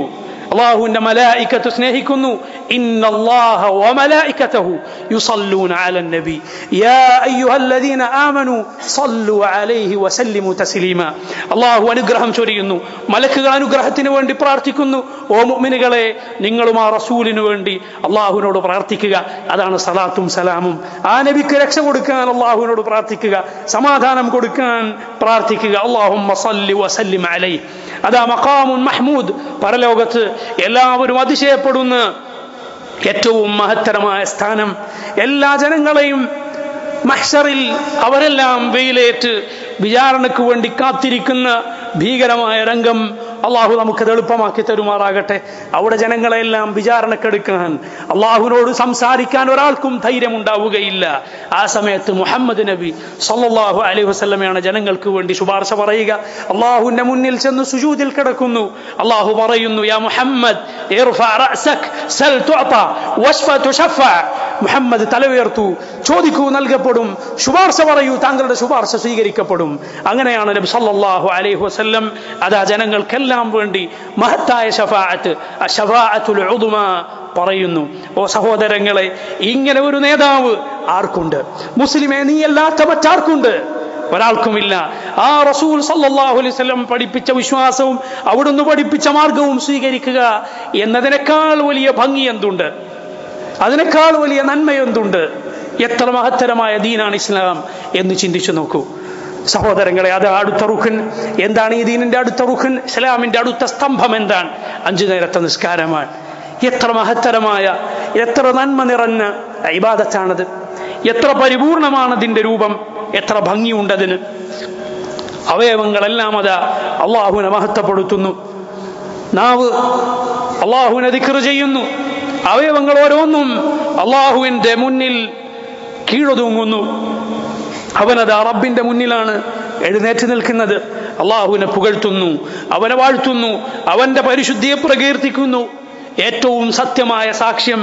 [SPEAKER 1] അള്ളാഹുവിന്റെ മലായിക്കത്ത് സ്നേഹിക്കുന്നു ഇന്നല്ലാഹ വമലായിക്കതഹു യുസല്ലൂന അലൻ നബി യാ അയ്യുഹല്ലദീന ആമനു സല്ലു അലൈഹി വസല്ലിമു തസ്ലീമ അള്ളാഹു അനുഗ്രഹം ചൊരിയുന്നു മലക്കുകൾ അനുഗ്രഹത്തിന് വേണ്ടി പ്രാർത്ഥിക്കുന്നു ഓ മുഅ്മിനുകളെ നിങ്ങളും ആ റസൂലിനു വേണ്ടി അള്ളാഹുവിനോട് പ്രാർത്ഥിക്കുക അതാണ് സലാത്തും സലാമും ആ നബിക്ക് രക്ഷ കൊടുക്കാൻ അള്ളാഹുവിനോട് പ്രാർത്ഥിക്കുക സമാധാനം കൊടുക്കാൻ പ്രാർത്ഥിക്കുക അള്ളാഹുമ്മ സല്ലി വസല്ലിം അലൈഹി അതാ മഖാമുൻ മഹ്മൂദ് പരലോകത്ത് എല്ലാവരും അതിശയപ്പെടുന്ന ഏറ്റവും മഹത്തരമായ സ്ഥാനം എല്ലാ ജനങ്ങളെയും മഹ്ഷറിൽ അവരെല്ലാം വെയിലേറ്റ് വിചാരണയ്ക്ക് വേണ്ടി കാത്തിരിക്കുന്ന ഭീകരമായ രംഗം അള്ളാഹു നമുക്കത് എളുപ്പമാക്കി തരുമാറാകട്ടെ അവിടെ ജനങ്ങളെല്ലാം വിചാരണക്കെടുക്കാൻ അള്ളാഹുവിനോട് സംസാരിക്കാൻ ഒരാൾക്കും ധൈര്യമുണ്ടാവുകയില്ല ആ സമയത്ത് മുഹമ്മദ് നബി സല്ലല്ലാഹു അലൈഹി വസല്ലമയാണ് ജനങ്ങൾക്ക് വേണ്ടി ശുപാർശ പറയുക അള്ളാഹുവിന്റെ മുന്നിൽ ചെന്ന് സുജൂദിൽ കിടക്കുന്നു അള്ളാഹു പറയുന്നു യാ മുഹമ്മദ് ഇർഫഅ റഅസക് സൽ തുഅത വശ്ഫ തുശഫഅ മുഹമ്മദ് തല ഉയർത്തു ചോദിക്കൂ നൽകപ്പെടും ശുപാർശ പറയൂ താങ്കളുടെ ശുപാർശ സ്വീകരിക്കപ്പെടും അങ്ങനെയാണ് നബി സല്ലല്ലാഹു അലൈഹി വസല്ലം അതാ ജനങ്ങൾക്കെല്ലാം വേണ്ടി മഹത്തായ ഷഫാഅത്ത് ഷഫാഅത്തുൽ ഉദുമ പറയുന്നു ഓ സഹോദരങ്ങളെ ഇങ്ങനെ ഒരു നേതാവ് ആർക്കുണ്ട് മുസ്ലിമേ നീ അല്ലാത്ത മറ്റാർക്കുണ്ട് ഒരാൾക്കുമില്ല ആ റസൂൽ സല്ലല്ലാഹു അലൈഹി വസല്ലം പഠിപ്പിച്ച വിശ്വാസവും അവിടുന്ന് പഠിപ്പിച്ച മാർഗവും സ്വീകരിക്കുക എന്നതിനേക്കാൾ വലിയ ഭംഗി എന്തുണ്ട് അതിനേക്കാൾ വലിയ നന്മ എന്തുണ്ട് എത്ര മഹത്തരമായ ദീനാണ് ഇസ്ലാം എന്ന് ചിന്തിച്ചു നോക്കൂ സഹോദരങ്ങളെ അത് അടുത്ത റുഖൻ എന്താണ് ഈ ദീനിന്റെ അടുത്ത റുഖൻ ഇസ്ലാമിന്റെ അടുത്ത സ്തംഭം എന്താണ് അഞ്ചു നേരത്തെ നിസ്കാരമാണ് എത്ര മഹത്തരമായ എത്ര നന്മ നിറഞ്ഞ ഇബാദത്താണത് എത്ര പരിപൂർണമാണ് അതിന്റെ രൂപം എത്ര ഭംഗിയുണ്ടതിന് അവയവങ്ങളെല്ലാം അതാ അള്ളാഹുവിനെ മഹത്വപ്പെടുത്തുന്നു നാവ് അള്ളാഹുവിനെ ദിക്കറ് ചെയ്യുന്നു അവയവങ്ങൾ ഓരോന്നും അള്ളാഹുവിന്റെ മുന്നിൽ കീഴൊതുങ്ങുന്നു അവനത് റബ്ബിന്റെ മുന്നിലാണ് എഴുന്നേറ്റ് നിൽക്കുന്നത് അള്ളാഹുവിനെ പുകഴ്ത്തുന്നു അവനെ വാഴ്ത്തുന്നു അവന്റെ പരിശുദ്ധിയെ പ്രകീർത്തിക്കുന്നു ഏറ്റവും സത്യമായ സാക്ഷ്യം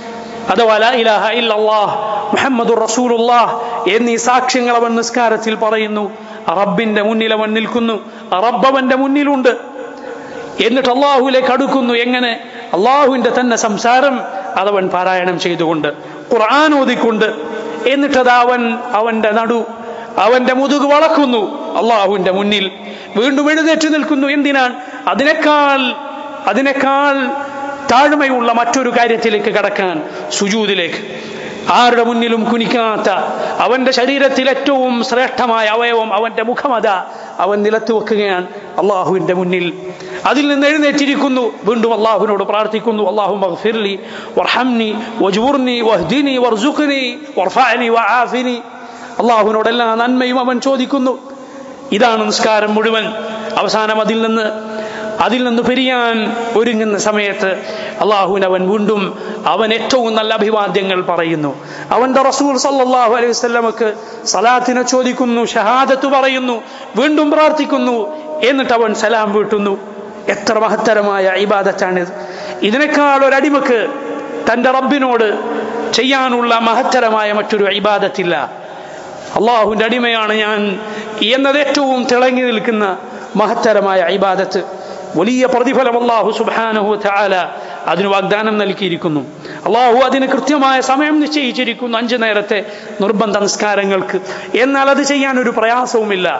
[SPEAKER 1] അഥവാ ലാ ഇലാഹ ഇല്ലല്ലാഹ് മുഹമ്മദുർ റസൂലുള്ളാഹ് എന്നീ സാക്ഷ്യങ്ങൾ അവൻ നിസ്കാരത്തിൽ പറയുന്നു റബ്ബിന്റെ മുന്നിൽ അവൻ നിൽക്കുന്നു റബ്ബ് അവന്റെ മുന്നിലുണ്ട് എന്നിട്ട് അള്ളാഹുവിലേക്ക് അടുക്കുന്നു എങ്ങനെ അള്ളാഹുവിന്റെ തന്നെ സംസാരം അതവൻ പാരായണം ചെയ്തുകൊണ്ട് ഖുർആൻ ഓതിക്കൊണ്ട് എന്നിട്ടത് അവൻ അവന്റെ നടു അവന്റെ മുതുക് വളക്കുന്നു അള്ളാഹുവിന്റെ മുന്നിൽ വീണ്ടും എഴുന്നേറ്റ് നിൽക്കുന്നു എന്തിനാണ് അതിനേക്കാൾ അതിനേക്കാൾ താഴ്മയുള്ള മറ്റൊരു കാര്യത്തിലേക്ക് കടക്കാൻ സുജൂദിലേക്ക് ആരുടെ മുന്നിലും കുനിക്കാത്ത അവന്റെ ശരീരത്തിൽ ഏറ്റവും ശ്രേഷ്ഠമായ അവയവം അവന്റെ മുഖമത അവൻ നിലത്ത് വെക്കുകയാണ് അള്ളാഹുവിന്റെ മുന്നിൽ അതിൽ നിന്ന് എഴുന്നേറ്റിരിക്കുന്നു വീണ്ടും അള്ളാഹുവിനോട് പ്രാർത്ഥിക്കുന്നു അള്ളാഹു മഗ്ഫിർലി വർഹംനി വജൂർനി വഹ്ദിനി വർസുഖ്നി വർഫഅനി വആഫിനി അള്ളാഹുവിനോട് എല്ലാ നന്മയും അവൻ ചോദിക്കുന്നു ഇതാണ് നിസ്കാരം മുഴുവൻ അവസാനം അതിൽ നിന്ന് അതിൽ നിന്ന് പിരിയാൻ ഒരുങ്ങുന്ന സമയത്ത് അള്ളാഹുവിന് അവൻ വീണ്ടും അവൻ ഏറ്റവും നല്ല അഭിവാദ്യങ്ങൾ പറയുന്നു അവന്റെ റസൂൽ സല്ലല്ലാഹു അലൈഹി വസല്ലമക്ക് സലാത്തിനെ ചോദിക്കുന്നു ഷഹാദത്ത് പറയുന്നു വീണ്ടും പ്രാർത്ഥിക്കുന്നു എന്നിട്ട് അവൻ സലാം വീട്ടുന്നു എത്ര മഹത്തരമായ ഇബാദത്താണിത് ഇതിനേക്കാൾ ഒരു അടിമക്ക് തന്റെ റബ്ബിനോട് ചെയ്യാനുള്ള മഹത്തരമായ മറ്റൊരു ഇബാദത്തില്ല അള്ളാഹുവിന്റെ അടിമയാണ് ഞാൻ എന്നത് ഏറ്റവും തിളങ്ങി നിൽക്കുന്ന മഹത്തരമായ ഇബാദത്ത് വലിയ പ്രതിഫലം അള്ളാഹു സുബാനഹു ചാല അതിന് വാഗ്ദാനം നൽകിയിരിക്കുന്നു അള്ളാഹു അതിന് കൃത്യമായ സമയം നിശ്ചയിച്ചിരിക്കുന്നു അഞ്ചു നേരത്തെ നിർബന്ധ നിസ്കാരങ്ങൾക്ക് എന്നാൽ അത് ചെയ്യാൻ ഒരു പ്രയാസവുമില്ല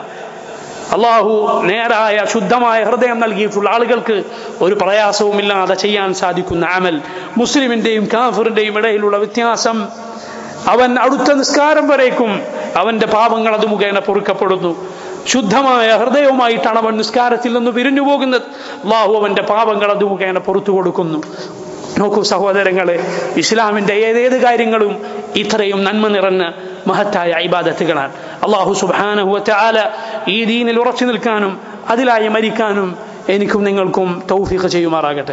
[SPEAKER 1] അള്ളാഹു നേരായ ശുദ്ധമായ ഹൃദയം നൽകിയിട്ടുള്ള ആളുകൾക്ക് ഒരു പ്രയാസവുമില്ലാതെ ചെയ്യാൻ സാധിക്കുന്ന അമൽ മുസ്ലിമിന്റെയും കാഫറിന്റെയും ഇടയിലുള്ള വ്യത്യാസം അവൻ അടുത്ത നിസ്കാരം വരേക്കും അവന്റെ പാപങ്ങൾ അത് മുഖേന പൊറുക്കപ്പെടുന്നു ശുദ്ധമായ ഹൃദയവുമായിട്ടാണ് അവൻ നിസ്കാരത്തിൽ നിന്ന് പിരിഞ്ഞു പോകുന്നത് അള്ളാഹു അവന്റെ പാപങ്ങൾ അത് മുഖേന പുറത്തു കൊടുക്കുന്നു നോക്കൂ സഹോദരങ്ങളെ ഇസ്ലാമിന്റെ ഏതേത് കാര്യങ്ങളും ഇത്രയും നന്മ നിറഞ്ഞ മഹത്തായ ഇബാദത്തുകളാണ് അള്ളാഹു സുബാനഹുവറ്റ ആല ഈ ദീനിൽ ഉറച്ചു നിൽക്കാനും അതിലായി മരിക്കാനും എനിക്കും നിങ്ങൾക്കും തൗഫീഖ് ചെയ്യുമാറാകട്ടെ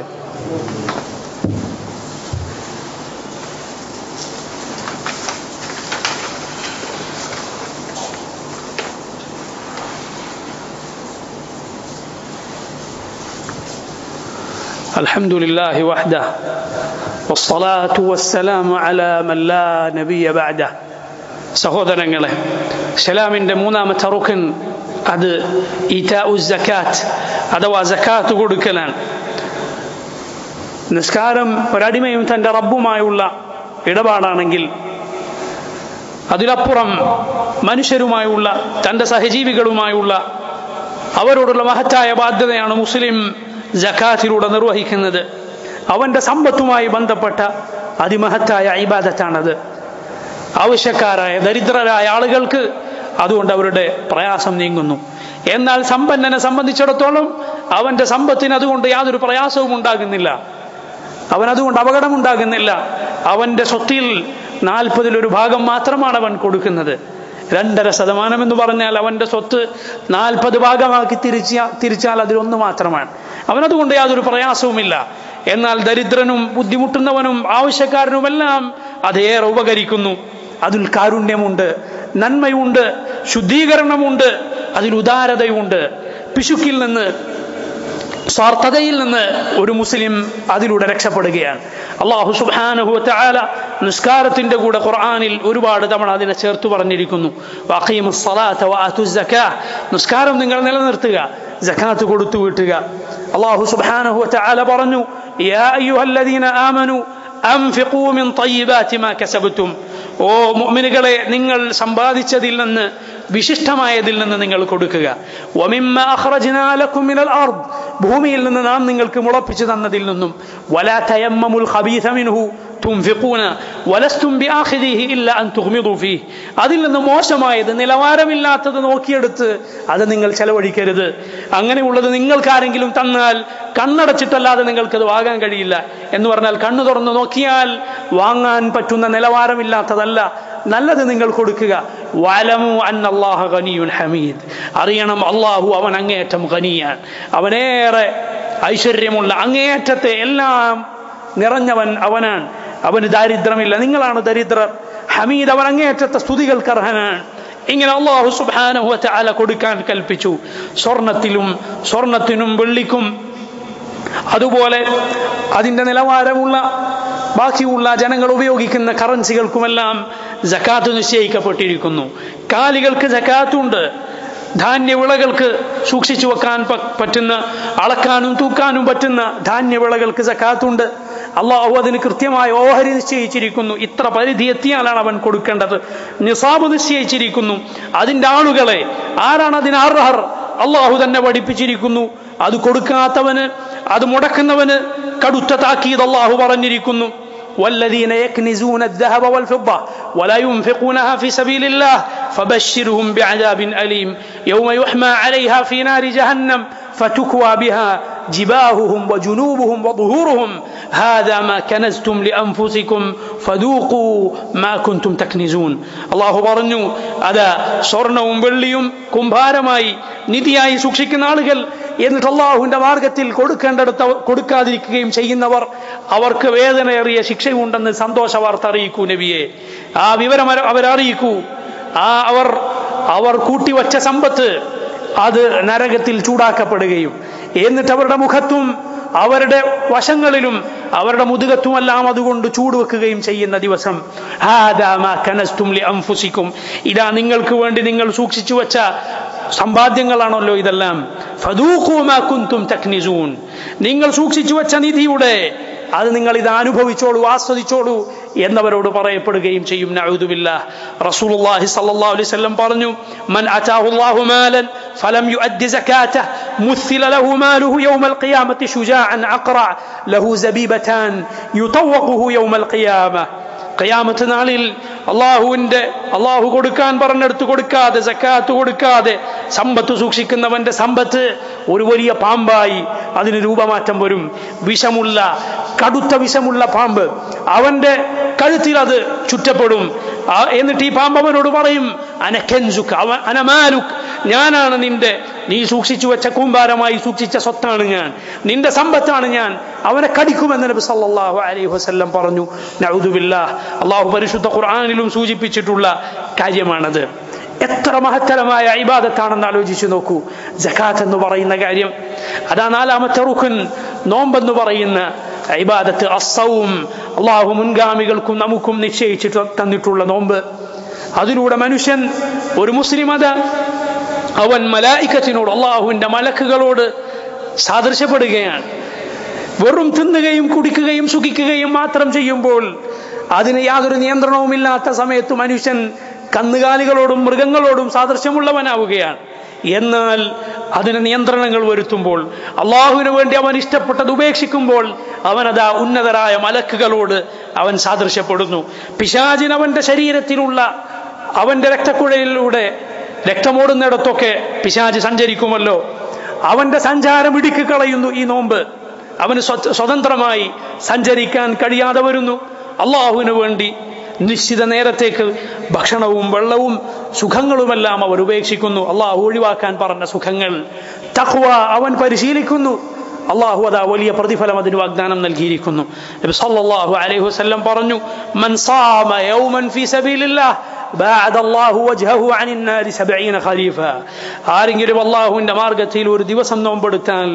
[SPEAKER 1] الحمد لله وحده والصلاة والسلام على من لا نبي بعده സഹോദരങ്ങളെ സലാമിന്റെ മൂന്നാമത്തെ റുക്കൻ അത് ഇതാ സക്കാത്ത് അഥവാ സക്കാത്ത് കൊടുക്കലാണ് നിസ്കാരം ഒരടിമയും തൻ്റെ റബ്ബുമായുള്ള ഇടപാടാണെങ്കിൽ അതിലപ്പുറം മനുഷ്യരുമായുള്ള തൻ്റെ സഹജീവികളുമായുള്ള അവരോടുള്ള മഹത്തായ ബാധ്യതയാണ് മുസ്ലിം ജക്കാത്തിലൂടെ നിർവഹിക്കുന്നത് അവന്റെ സമ്പത്തുമായി ബന്ധപ്പെട്ട അതിമഹത്തായ ഇബാദത്താണത് ആവശ്യക്കാരായ ദരിദ്രരായ ആളുകൾക്ക് അതുകൊണ്ട് അവരുടെ പ്രയാസം നീങ്ങുന്നു എന്നാൽ സമ്പന്നനെ സംബന്ധിച്ചിടത്തോളം അവന്റെ സമ്പത്തിന് അതുകൊണ്ട് യാതൊരു പ്രയാസവും ഉണ്ടാകുന്നില്ല അവൻ അതുകൊണ്ട് അപകടമുണ്ടാകുന്നില്ല അവന്റെ സ്വത്തിൽ നാൽപ്പതിലൊരു ഭാഗം മാത്രമാണ് അവൻ കൊടുക്കുന്നത് രണ്ടര ശതമാനം എന്ന് പറഞ്ഞാൽ അവന്റെ സ്വത്ത് നാൽപ്പത് ഭാഗമാക്കി തിരിച്ച തിരിച്ചാൽ അതിലൊന്ന് മാത്രമാണ് അവനതുകൊണ്ട് യാതൊരു പ്രയാസവുമില്ല എന്നാൽ ദരിദ്രനും ബുദ്ധിമുട്ടുന്നവനും ആവശ്യക്കാരനുമെല്ലാം അതേറെ ഉപകരിക്കുന്നു അതിൽ കാരുണ്യമുണ്ട് നന്മയുണ്ട് ശുദ്ധീകരണമുണ്ട് അതിൽ ഉദാരതയുണ്ട് പിശുക്കിൽ നിന്ന് സ്വാർത്ഥതയിൽ നിന്ന് ഒരു മുസ്ലിം അതിലൂടെ രക്ഷപ്പെടുകയാണ് അള്ളാഹു സുബാനഹു ആല നിസ്കാരത്തിന്റെ കൂടെ ഖുർആാനിൽ ഒരുപാട് തവണ അതിനെ ചേർത്ത് പറഞ്ഞിരിക്കുന്നു നിസ്കാരം നിങ്ങൾ നിലനിർത്തുക ജക്കാത്ത് കൊടുത്തു വീട്ടുക അള്ളാഹു സുബാനഹു ആല പറഞ്ഞു ഓ മുഅ്മിനുകളെ നിങ്ങൾ സമ്പാദിച്ചതിൽ നിന്ന് വിശിഷ്ടമായതിൽ നിന്ന് നിങ്ങൾ കൊടുക്കുക ഭൂമിയിൽ നിന്ന് നാം നിങ്ങൾക്ക് മുളപ്പിച്ചു തന്നതിൽ നിന്നും വലാ തയമ്മമുൽ ഖബീസ മിൻഹു തുംഫിഖൂന വലസ്തും ബിആഖിദിഹി ഇല്ല അൻ തുഗ്മിദു ഫീഹ് അതിൽ നിന്ന് മോശമായത് നിലവാരമില്ലാത്തത് നോക്കിയെടുത്ത് അത് നിങ്ങൾ ചെലവഴിക്കരുത് അങ്ങനെയുള്ളത് നിങ്ങൾക്ക് ആരെങ്കിലും തന്നാൽ കണ്ണടച്ചിട്ടല്ലാതെ നിങ്ങൾക്കത് വാങ്ങാൻ കഴിയില്ല എന്ന് പറഞ്ഞാൽ കണ്ണു തുറന്ന് നോക്കിയാൽ വാങ്ങാൻ പറ്റുന്ന നിലവാരമില്ലാത്തതല്ല നല്ലത് നിങ്ങൾ കൊടുക്കുക വലമു അന്നല്ലാഹ ഖനിയുൻ ഹമീദ് അറിയണം അള്ളാഹു അവൻ അങ്ങേയറ്റം ഖനിയാൻ അവനേറെ ഐശ്വര്യമുള്ള അങ്ങേയറ്റത്തെ എല്ലാം നിറഞ്ഞവൻ അവനാണ് അവന് ദാരിദ്ര്യമില്ല നിങ്ങളാണ് ദരിദ്രർ ഹമീദ് അവൻ അങ്ങേയറ്റത്തെ സ്തുതികൾക്ക് അർഹനാണ് ഇങ്ങനെ അള്ളാഹു സുബാനഹു അല കൊടുക്കാൻ കൽപ്പിച്ചു സ്വർണത്തിലും സ്വർണത്തിനും വെള്ളിക്കും അതുപോലെ അതിന്റെ നിലവാരമുള്ള ബാക്കിയുള്ള ജനങ്ങൾ ഉപയോഗിക്കുന്ന കറൻസികൾക്കുമെല്ലാം ജക്കാത്ത് നിശ്ചയിക്കപ്പെട്ടിരിക്കുന്നു കാലികൾക്ക് ജക്കാത്തുണ്ട് ധാന്യവിളകൾക്ക് സൂക്ഷിച്ചു വെക്കാൻ പറ്റുന്ന അളക്കാനും തൂക്കാനും പറ്റുന്ന ധാന്യവിളകൾക്ക് ജക്കാത്തുണ്ട് അള്ളാഹു അതിന് കൃത്യമായ ഓഹരി നിശ്ചയിച്ചിരിക്കുന്നു ഇത്ര പരിധി എത്തിയാലാണ് അവൻ കൊടുക്കേണ്ടത് നിസാബ് നിശ്ചയിച്ചിരിക്കുന്നു അതിന്റെ ആളുകളെ ആരാണ് അതിന് അർഹർ അള്ളാഹു തന്നെ പഠിപ്പിച്ചിരിക്കുന്നു അത് കൊടുക്കാത്തവന് അത് മുടക്കുന്നവന് കടുത്ത താക്കീത് അള്ളാഹു പറഞ്ഞിരിക്കുന്നു والذين يكنزون الذهب والفضة ولا ينفقونها في سبيل الله فبشرهم بعذاب أليم يوم يحمى عليها في نار جهنم فتكوى بها جباههم وجنوبهم وظهورهم هذا ما كنزتم لأنفسكم فذوقوا ما كنتم تكنزون الله പറഞ്ഞു അതാ സ്വർണവും വെള്ളിയും കുംഭാരമായി നിധിയായി സൂക്ഷിക്കുന്ന ആളുകൾ എന്നിട്ട് അള്ളാഹുവിന്റെ മാർഗത്തിൽ കൊടുക്കേണ്ടടുത്ത് കൊടുക്കാതിരിക്കുകയും ചെയ്യുന്നവർ അവർക്ക് വേദനയേറിയ ശിക്ഷയുണ്ടെന്ന് സന്തോഷ വാർത്ത അറിയിക്കൂ നബിയെ ആ വിവരം അവരറിയിക്കൂ ആ അവർ അവർ കൂട്ടിവച്ച സമ്പത്ത് അത് നരകത്തിൽ ചൂടാക്കപ്പെടുകയും എന്നിട്ട് അവരുടെ മുഖത്തും അവരുടെ വശങ്ങളിലും അവരുടെ മുതുകത്തുമെല്ലാം അതുകൊണ്ട് ചൂടുവെക്കുകയും ചെയ്യുന്ന ദിവസം അംഫുസിക്കും ഇതാ നിങ്ങൾക്ക് വേണ്ടി നിങ്ങൾ സൂക്ഷിച്ചു വെച്ച സമ്പാദ്യങ്ങളാണല്ലോ ഇതെല്ലാം ഫദൂഖുമാകുന്തും തക്നിസൂൻ നിങ്ങൾ സൂക്ഷിച്ചു വെച്ച നിധിയുടെ അത് നിങ്ങൾ ഇത് അനുഭവിച്ചോളൂ ആസ്വദിച്ചോളൂ എന്നവരോട് പറയപ്പെടുകയും ചെയ്യും നഅൂദുബില്ലാ റസൂലുള്ളാഹി സ്വല്ലല്ലാഹു അലൈഹി വസല്ലം പറഞ്ഞു മൻ അതാഹു അല്ലാഹു മാലൻ ഫലം യുഅദ്ദി സകാതഹ മുസ്സില ലഹു മാലുഹു യൗമൽ ഖിയാമത്തി ശുജാഅൻ അഖറ ലഹു സബീബതാൻ യുതവഖുഹു യൗമൽ ഖിയാമ ഖിയാമത്ത് നാളിൽ അള്ളാഹുവിന്റെ അള്ളാഹു കൊടുക്കാൻ പറഞ്ഞെടുത്ത് കൊടുക്കാതെ സക്കാത്ത് കൊടുക്കാതെ സമ്പത്ത് സൂക്ഷിക്കുന്നവന്റെ സമ്പത്ത് ഒരു വലിയ പാമ്പായി അതിന് രൂപമാറ്റം വരും വിഷമുള്ള കടുത്ത വിഷമുള്ള പാമ്പ് അവന്റെ കഴുത്തിൽ അത് ചുറ്റപ്പെടും എന്നിട്ട് ഈ പാമ്പ് അവനോട് പറയും അനക്കെൻസുക്ക് അവ അനമാലുക്ക് ഞാനാണ് നിന്റെ നീ സൂക്ഷിച്ചു വെച്ച കൂമ്പാരമായി സൂക്ഷിച്ച സ്വത്താണ് ഞാൻ നിന്റെ സമ്പത്താണ് ഞാൻ അവനെ കടിക്കുമെന്ന് നബി സല്ലല്ലാഹു അലൈഹി വസല്ലം പറഞ്ഞു നഊദുബില്ലാ അള്ളാഹു പരിശുദ്ധ ഖുർആനിലും സൂചിപ്പിച്ചിട്ടുള്ള കാര്യമാണത് എത്ര മഹത്തരമായ ഇബാദത്താണെന്ന് ആലോചിച്ചു നോക്കൂ ജക്കാത്ത് എന്ന് പറയുന്ന കാര്യം അതാ നാലാമത്തെ റുഖൻ നോമ്പെന്ന് പറയുന്ന ഇബാദത്ത് അസവും അള്ളാഹു മുൻഗാമികൾക്കും നമുക്കും നിശ്ചയിച്ചിട്ട് തന്നിട്ടുള്ള നോമ്പ് അതിലൂടെ മനുഷ്യൻ ഒരു മുസ്ലിം അത അവൻ മലായിക്കത്തിനോട് അള്ളാഹുവിന്റെ മലക്കുകളോട് സാദൃശ്യപ്പെടുകയാണ് വെറും തിന്നുകയും കുടിക്കുകയും സുഖിക്കുകയും മാത്രം ചെയ്യുമ്പോൾ അതിന് യാതൊരു നിയന്ത്രണവുമില്ലാത്ത സമയത്ത് മനുഷ്യൻ കന്നുകാലികളോടും മൃഗങ്ങളോടും സാദൃശ്യമുള്ളവനാവുകയാണ് എന്നാൽ അതിന് നിയന്ത്രണങ്ങൾ വരുത്തുമ്പോൾ അള്ളാഹുവിന് വേണ്ടി അവൻ ഇഷ്ടപ്പെട്ടത് ഉപേക്ഷിക്കുമ്പോൾ അവനതാ ഉന്നതരായ മലക്കുകളോട് അവൻ സാദൃശ്യപ്പെടുന്നു പിശാചിന് അവന്റെ ശരീരത്തിലുള്ള അവന്റെ രക്തക്കുഴലിലൂടെ രക്തമോടുന്നിടത്തൊക്കെ പിശാജ് സഞ്ചരിക്കുമല്ലോ അവന്റെ സഞ്ചാരം ഇടുക്കി കളയുന്നു ഈ നോമ്പ് അവന് സ്വതന്ത്രമായി സഞ്ചരിക്കാൻ കഴിയാതെ വരുന്നു അള്ളാഹുവിന് വേണ്ടി നിശ്ചിത നേരത്തേക്ക് ഭക്ഷണവും വെള്ളവും സുഖങ്ങളുമെല്ലാം അവർ ഉപേക്ഷിക്കുന്നു അള്ളാഹു ഒഴിവാക്കാൻ പറഞ്ഞ സുഖങ്ങൾ തഖ്വ അവൻ പരിശീലിക്കുന്നു അള്ളാഹു അതാ വലിയ പ്രതിഫലം അതിന് വാഗ്ദാനം നൽകിയിരിക്കുന്നു നബി സല്ലല്ലാഹു അലൈഹി വസല്ലം പറഞ്ഞു മൻ സാമ യൗമൻ ഫീ സബീലില്ലാഹ് ബാഅദ അല്ലാഹു വജ്ഹഹു അനിൻ നാരി 70 ഖരീഫ ആരെങ്കിലും അള്ളാഹുവിന്റെ മാർഗത്തിൽ ഒരു ദിവസം നോമ്പെടുത്താൽ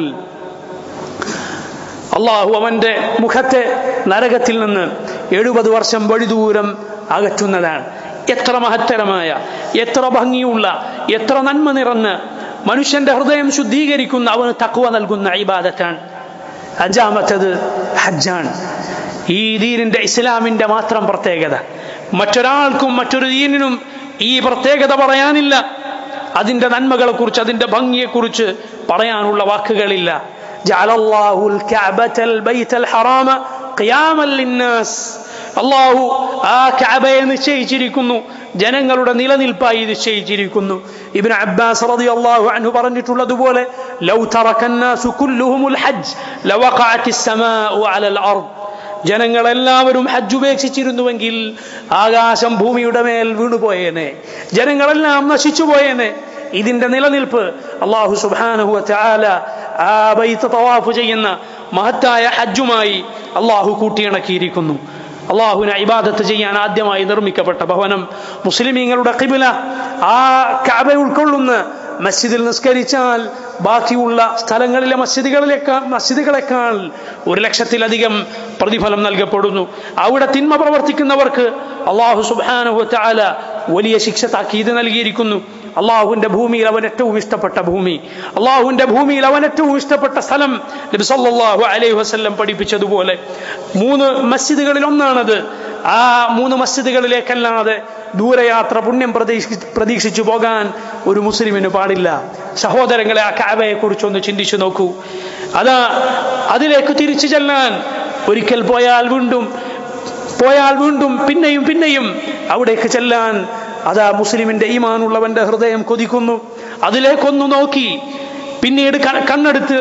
[SPEAKER 1] അള്ളാഹു അവന്റെ മുഖത്തെ നരകത്തിൽ നിന്ന് എഴുപത് വർഷം വഴിദൂരം അകറ്റുന്നതാണ് എത്ര മഹത്തരമായ എത്ര ഭംഗിയുള്ള എത്ര നന്മ നിറഞ്ഞ് മനുഷ്യന്റെ ഹൃദയം ശുദ്ധീകരിക്കുന്ന അവന് തക്കുവ നൽകുന്ന ഇബാദത്താണ് അഞ്ചാമത്തത് ഹജ്ജാണ് ഈ ദീനിന്റെ ഇസ്ലാമിന്റെ മാത്രം പ്രത്യേകത മറ്റൊരാൾക്കും മറ്റൊരു ദീനിനും ഈ പ്രത്യേകത പറയാനില്ല അതിന്റെ നന്മകളെക്കുറിച്ച് അതിന്റെ ഭംഗിയെക്കുറിച്ച് പറയാനുള്ള വാക്കുകളില്ല جعل الله الكعبة البيت الحرام قياما للناس അള്ളാഹു ആ കഅബയെ നിശ്ചയിച്ചിരിക്കുന്നു ജനങ്ങളുടെ നിലനിൽപ്പായി നിശ്ചയിച്ചിരിക്കുന്നു ഇബ്നു അബ്ബാസ് റളിയല്ലാഹു അൻഹു പറഞ്ഞിട്ടുള്ളതുപോലെ ലൗ തറക്കന്നാസു കുല്ലുഹുമുൽ ഹജ്ജ് ലവഖഅത്തിസ് സമാഉ അലൽ അർദ് ജനങ്ങളെല്ലാവരും ഹജ്ജ് ഉപേക്ഷിച്ചിരുന്നുവെങ്കിൽ ആകാശം ഭൂമിയുടെ മേൽ വീണുപോയേനെ ജനങ്ങളെല്ലാം നശിച്ചു പോയേനെ ഇതിന്റെ നിലനിൽപ്പ് അള്ളാഹു സുബാനഹു ചാല ആ ബൈത്ത് തവാഫ് ചെയ്യുന്ന മഹത്തായ ഹജ്ജുമായി അള്ളാഹു കൂട്ടിയിണക്കിയിരിക്കുന്നു അള്ളാഹുവിനെ ഇബാദത്ത് ചെയ്യാൻ ആദ്യമായി നിർമ്മിക്കപ്പെട്ട ഭവനം മുസ്ലിമീങ്ങളുടെ കിബില ആ കഅബ ഉൾക്കൊള്ളുന്ന മസ്ജിദിൽ നിസ്കരിച്ചാൽ ബാക്കിയുള്ള സ്ഥലങ്ങളിലെ മസ്ജിദുകളിലേക്കാൾ മസ്ജിദുകളെക്കാൾ ഒരു ലക്ഷത്തിലധികം പ്രതിഫലം നൽകപ്പെടുന്നു അവിടെ തിന്മ പ്രവർത്തിക്കുന്നവർക്ക് അള്ളാഹു സുബാനുഹു ചാല വലിയ ശിക്ഷ താക്കീത് നൽകിയിരിക്കുന്നു അള്ളാഹുവിന്റെ ഭൂമിയിൽ അവൻ ഏറ്റവും ഇഷ്ടപ്പെട്ട ഭൂമി അള്ളാഹുവിന്റെ ഭൂമിയിൽ അവൻ ഏറ്റവും ഇഷ്ടപ്പെട്ട സ്ഥലം നബി സല്ലല്ലാഹു അലൈഹി വസല്ലം പഠിപ്പിച്ചതുപോലെ മൂന്ന് മസ്ജിദുകളിൽ ഒന്നാണത് ആ മൂന്ന് മസ്ജിദുകളിലേക്കല്ലാതെ ദൂരയാത്ര പുണ്യം പ്രതീക്ഷി പ്രതീക്ഷിച്ചു പോകാൻ ഒരു മുസ്ലിമിന് പാടില്ല സഹോദരങ്ങളെ ആ കാബയെ കുറിച്ചൊന്ന് ചിന്തിച്ചു നോക്കൂ അതാ അതിലേക്ക് തിരിച്ചു ചെല്ലാൻ ഒരിക്കൽ പോയാൽ വീണ്ടും പോയാൽ വീണ്ടും പിന്നെയും പിന്നെയും അവിടേക്ക് ചെല്ലാൻ അതാ മുസ്ലിമിന്റെ ഈമാനുള്ളവന്റെ ഹൃദയം കൊതിക്കുന്നു അതിലേക്കൊന്നു നോക്കി പിന്നീട് കണ്ണെടുത്ത്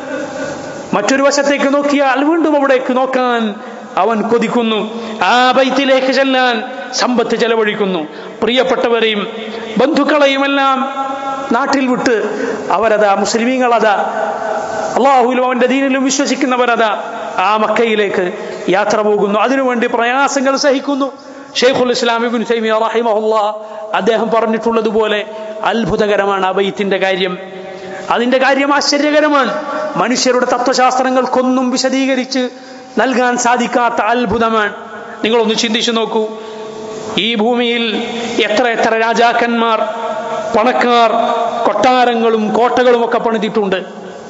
[SPEAKER 1] മറ്റൊരു വശത്തേക്ക് നോക്കിയാൽ വീണ്ടും അവിടേക്ക് നോക്കാൻ അവൻ കൊതിക്കുന്നു ആ ബൈത്തിലേക്ക് ചെല്ലാൻ സമ്പത്ത് ചെലവഴിക്കുന്നു പ്രിയപ്പെട്ടവരെയും ബന്ധുക്കളെയും എല്ലാം നാട്ടിൽ വിട്ട് അവരതാ മുസ്ലിമീങ്ങളതാ അള്ളാഹുലും അവന്റെ ദീനിലും വിശ്വസിക്കുന്നവരതാ ആ മക്കയിലേക്ക് യാത്ര പോകുന്നു അതിനുവേണ്ടി പ്രയാസങ്ങൾ സഹിക്കുന്നു ഷെയ്ഖുൽ ഇസ്ലാം ഇബിൻ തൈമിയ റഹിമഹുല്ല അദ്ദേഹം പറഞ്ഞിട്ടുള്ളതുപോലെ അത്ഭുതകരമാണ് ആ ബൈത്തിന്റെ കാര്യം അതിന്റെ കാര്യം ആശ്ചര്യകരമാണ് മനുഷ്യരുടെ തത്വശാസ്ത്രങ്ങൾക്കൊന്നും വിശദീകരിച്ച് നൽകാൻ സാധിക്കാത്ത അത്ഭുതമാണ് നിങ്ങളൊന്ന് ചിന്തിച്ചു നോക്കൂ ഈ ഭൂമിയിൽ എത്ര എത്ര രാജാക്കന്മാർ പണക്കാർ കൊട്ടാരങ്ങളും കോട്ടകളും ഒക്കെ പണിതിട്ടുണ്ട്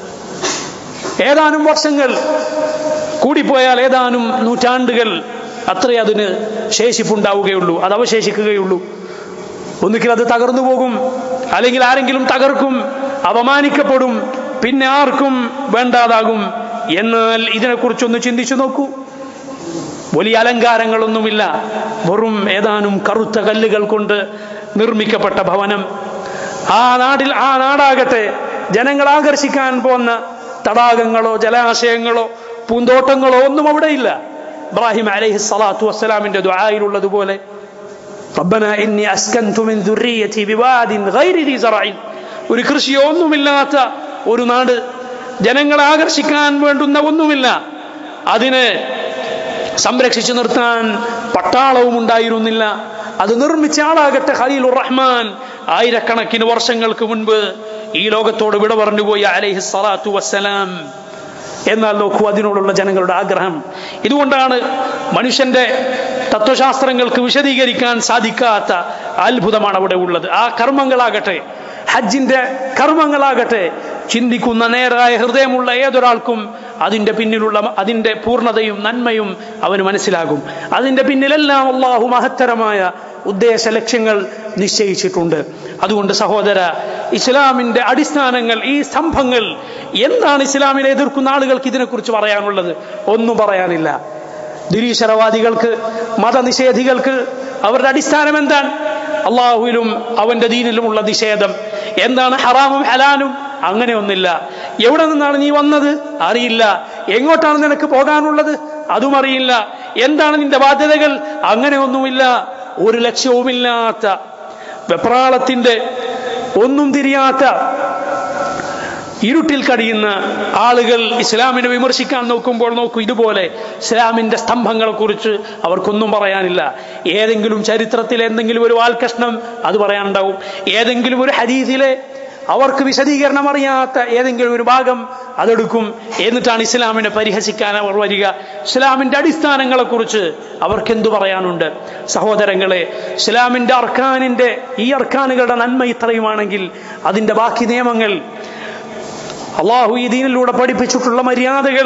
[SPEAKER 1] ഏതാനും വർഷങ്ങൾ കൂടിപ്പോയാൽ ഏതാനും നൂറ്റാണ്ടുകൾ അത്രേ അതിന് ശേഷിപ്പുണ്ടാവുകയുള്ളൂ അത് അവശേഷിക്കുകയുള്ളൂ ഒന്നുകിൽ അത് തകർന്നു പോകും അല്ലെങ്കിൽ ആരെങ്കിലും തകർക്കും അപമാനിക്കപ്പെടും പിന്നെ ആർക്കും വേണ്ടാതാകും എന്നാൽ ഇതിനെക്കുറിച്ചൊന്ന് ചിന്തിച്ചു നോക്കൂ വലിയ അലങ്കാരങ്ങളൊന്നുമില്ല വെറും ഏതാനും കറുത്ത കല്ലുകൾ കൊണ്ട് നിർമ്മിക്കപ്പെട്ട ഭവനം ആ നാട്ടിൽ ആ നാടാകട്ടെ ജനങ്ങൾ ആകർഷിക്കാൻ പോന്ന തടാകങ്ങളോ ജലാശയങ്ങളോ പൂന്തോട്ടങ്ങളോ ഒന്നും അവിടെയില്ല ഇബ്രാഹിം അലൈഹി സ്വലാത്തു വസ്സലാമിന്റെ ദുആയിലുള്ളതുപോലെ ربنا إني أسكنت من ذريتي بواد غير ذي زرع ഒരു കൃഷിയോ ഒന്നുമില്ലാത്ത ഒരു നാട് ജനങ്ങളെ ആകർഷിക്കാൻ വേണ്ടുന്ന ഒന്നുമില്ല അതിനെ സംരക്ഷിച്ചു നിർത്താൻ പട്ടാളവും ഉണ്ടായിരുന്നില്ല അത് നിർമ്മിച്ച ആളാകട്ടെ ഖലീലുർ റഹ്മാൻ ആയിരക്കണക്കിന് വർഷങ്ങൾക്ക് മുൻപ് ഈ ലോകത്തോട് വിട പറഞ്ഞുപോയി അലൈഹി സ്വലാത്തു വസ്സലാം എന്നാൽ നോക്കൂ അതിനോടുള്ള ജനങ്ങളുടെ ആഗ്രഹം ഇതുകൊണ്ടാണ് മനുഷ്യന്റെ തത്വശാസ്ത്രങ്ങൾക്ക് വിശദീകരിക്കാൻ സാധിക്കാത്ത അത്ഭുതമാണ് അവിടെ ഉള്ളത് ആ കർമ്മങ്ങളാകട്ടെ ഹജ്ജിന്റെ കർമ്മങ്ങളാകട്ടെ ചിന്തിക്കുന്ന നേരായ ഹൃദയമുള്ള ഏതൊരാൾക്കും അതിന്റെ പിന്നിലുള്ള അതിന്റെ പൂർണ്ണതയും നന്മയും അവന് മനസ്സിലാകും അതിന്റെ പിന്നിലെല്ലാം അള്ളാഹു മഹത്തരമായ ഉദ്ദേശ ലക്ഷ്യങ്ങൾ നിശ്ചയിച്ചിട്ടുണ്ട് അതുകൊണ്ട് സഹോദര ഇസ്ലാമിന്റെ അടിസ്ഥാനങ്ങൾ ഈ സ്തംഭങ്ങൾ എന്താണ് ഇസ്ലാമിനെ എതിർക്കുന്ന ആളുകൾക്ക് ഇതിനെക്കുറിച്ച് പറയാനുള്ളത് ഒന്നും പറയാനില്ല നിരീശ്വരവാദികൾക്ക് മതനിഷേധികൾക്ക് അവരുടെ അടിസ്ഥാനം എന്താണ് അള്ളാഹുവിലും അവന്റെ ദീനിലുമുള്ള നിഷേധം എന്താണ് ഹറാമും ഹലാലും അങ്ങനെയൊന്നില്ല എവിടെ നിന്നാണ് നീ വന്നത് അറിയില്ല എങ്ങോട്ടാണ് നിനക്ക് പോകാനുള്ളത് അതും അറിയില്ല എന്താണ് നിന്റെ ബാധ്യതകൾ അങ്ങനെയൊന്നുമില്ല ഒരു ലക്ഷ്യവുമില്ലാത്ത വെപ്രാളത്തിന്റെ ഒന്നും തിരിയാത്ത ഇരുട്ടിൽ കഴിയുന്ന ആളുകൾ ഇസ്ലാമിനെ വിമർശിക്കാൻ നോക്കുമ്പോൾ നോക്കൂ ഇതുപോലെ ഇസ്ലാമിന്റെ സ്തംഭങ്ങളെ കുറിച്ച് അവർക്കൊന്നും പറയാനില്ല ഏതെങ്കിലും ചരിത്രത്തിൽ എന്തെങ്കിലും ഒരു വാൽകഷ്ണം അത് പറയാനുണ്ടാവും ഏതെങ്കിലും ഒരു ഹരീതിലെ അവർക്ക് വിശദീകരണം അറിയാത്ത ഏതെങ്കിലും ഒരു ഭാഗം അതെടുക്കും എന്നിട്ടാണ് ഇസ്ലാമിനെ പരിഹസിക്കാൻ അവർ വരിക ഇസ്ലാമിന്റെ അടിസ്ഥാനങ്ങളെ കുറിച്ച് അവർക്ക് എന്തു പറയാനുണ്ട് സഹോദരങ്ങളെ ഇസ്ലാമിന്റെ അർക്കാനിന്റെ ഈ അർക്കാനുകളുടെ നന്മ ഇത്രയുമാണെങ്കിൽ അതിന്റെ ബാക്കി നിയമങ്ങൾ അള്ളാഹു ഈ ദീനിലൂടെ പഠിപ്പിച്ചിട്ടുള്ള മര്യാദകൾ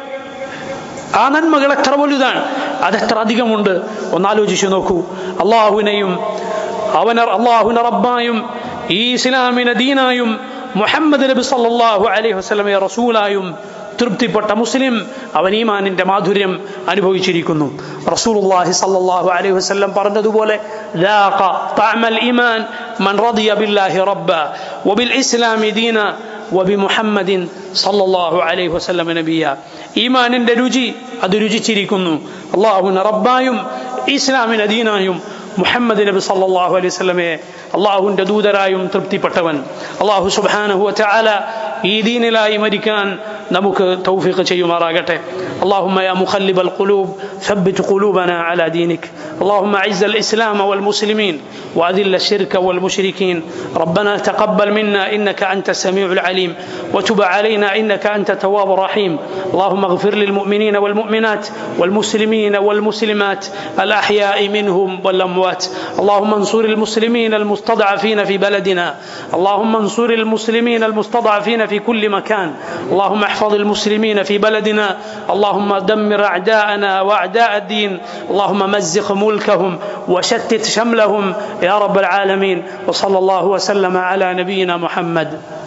[SPEAKER 1] ആ നന്മകൾ എത്ര വലുതാണ് അതെത്ര അധികമുണ്ട് ഒന്നാലോചിച്ചു നോക്കൂ അള്ളാഹുവിനെയും അവന അള്ളാഹുന റബ്ബായും ഈ ഇസ്ലാമിനെ ദീനായും മുഹമ്മദ് നബി സല്ലല്ലാഹു അലൈഹി വസല്ലമയെ റസൂലായും തൃപ്തിപ്പെട്ട മുസ്ലിം അവൻ ഈമാനിന്റെ മാധുര്യം അനുഭവിച്ചിരിക്കുന്നു റസൂലുള്ളാഹി സല്ലല്ലാഹു അലൈഹി വസല്ലം പറഞ്ഞതുപോലെ ذاق طعم الإيمان من رضي بالله ربا وبالإسلام دينا وبمحمد صلى الله عليه وسلم نبيا ഈമാനിന്റെ രുചി അത് രുചിച്ചിരിക്കുന്നു അള്ളാഹുവിന് റബ്ബായും ഇസ്ലാമിന് ദീനായും മുഹമ്മദ് നബി സല്ലല്ലാഹു അലൈഹി വസല്ലമയെ അള്ളാഹുവിന്റെ ദൂതരായും തൃപ്തിപ്പെട്ടവൻ അള്ളാഹു സുബ്ഹാനഹു വതആല ഈ ദീനിലായി മരിക്കാൻ നമുക്ക് തൗഫീഖ് ചെയ്യുമാറാകട്ടെ اللهم يا مخلب القلوب ثبت قلوبنا على دينك اللهم اعز الاسلام والمسلمين واذل الشرك والمشركين ربنا تقبل منا انك انت السميع العليم وتب علينا انك انت التواب الرحيم اللهم اغفر للمؤمنين والمؤمنات والمسلمين والمسلمات الاحياء منهم والاموات اللهم انصر المسلمين المستضعفين في بلدنا اللهم انصر المسلمين المستضعفين في كل مكان اللهم احفظ المسلمين في بلدنا اللهم دمر اعداءنا واعداء الدين اللهم مزق ملكهم وشتت شملهم يا رب العالمين وصلى الله وسلم على نبينا محمد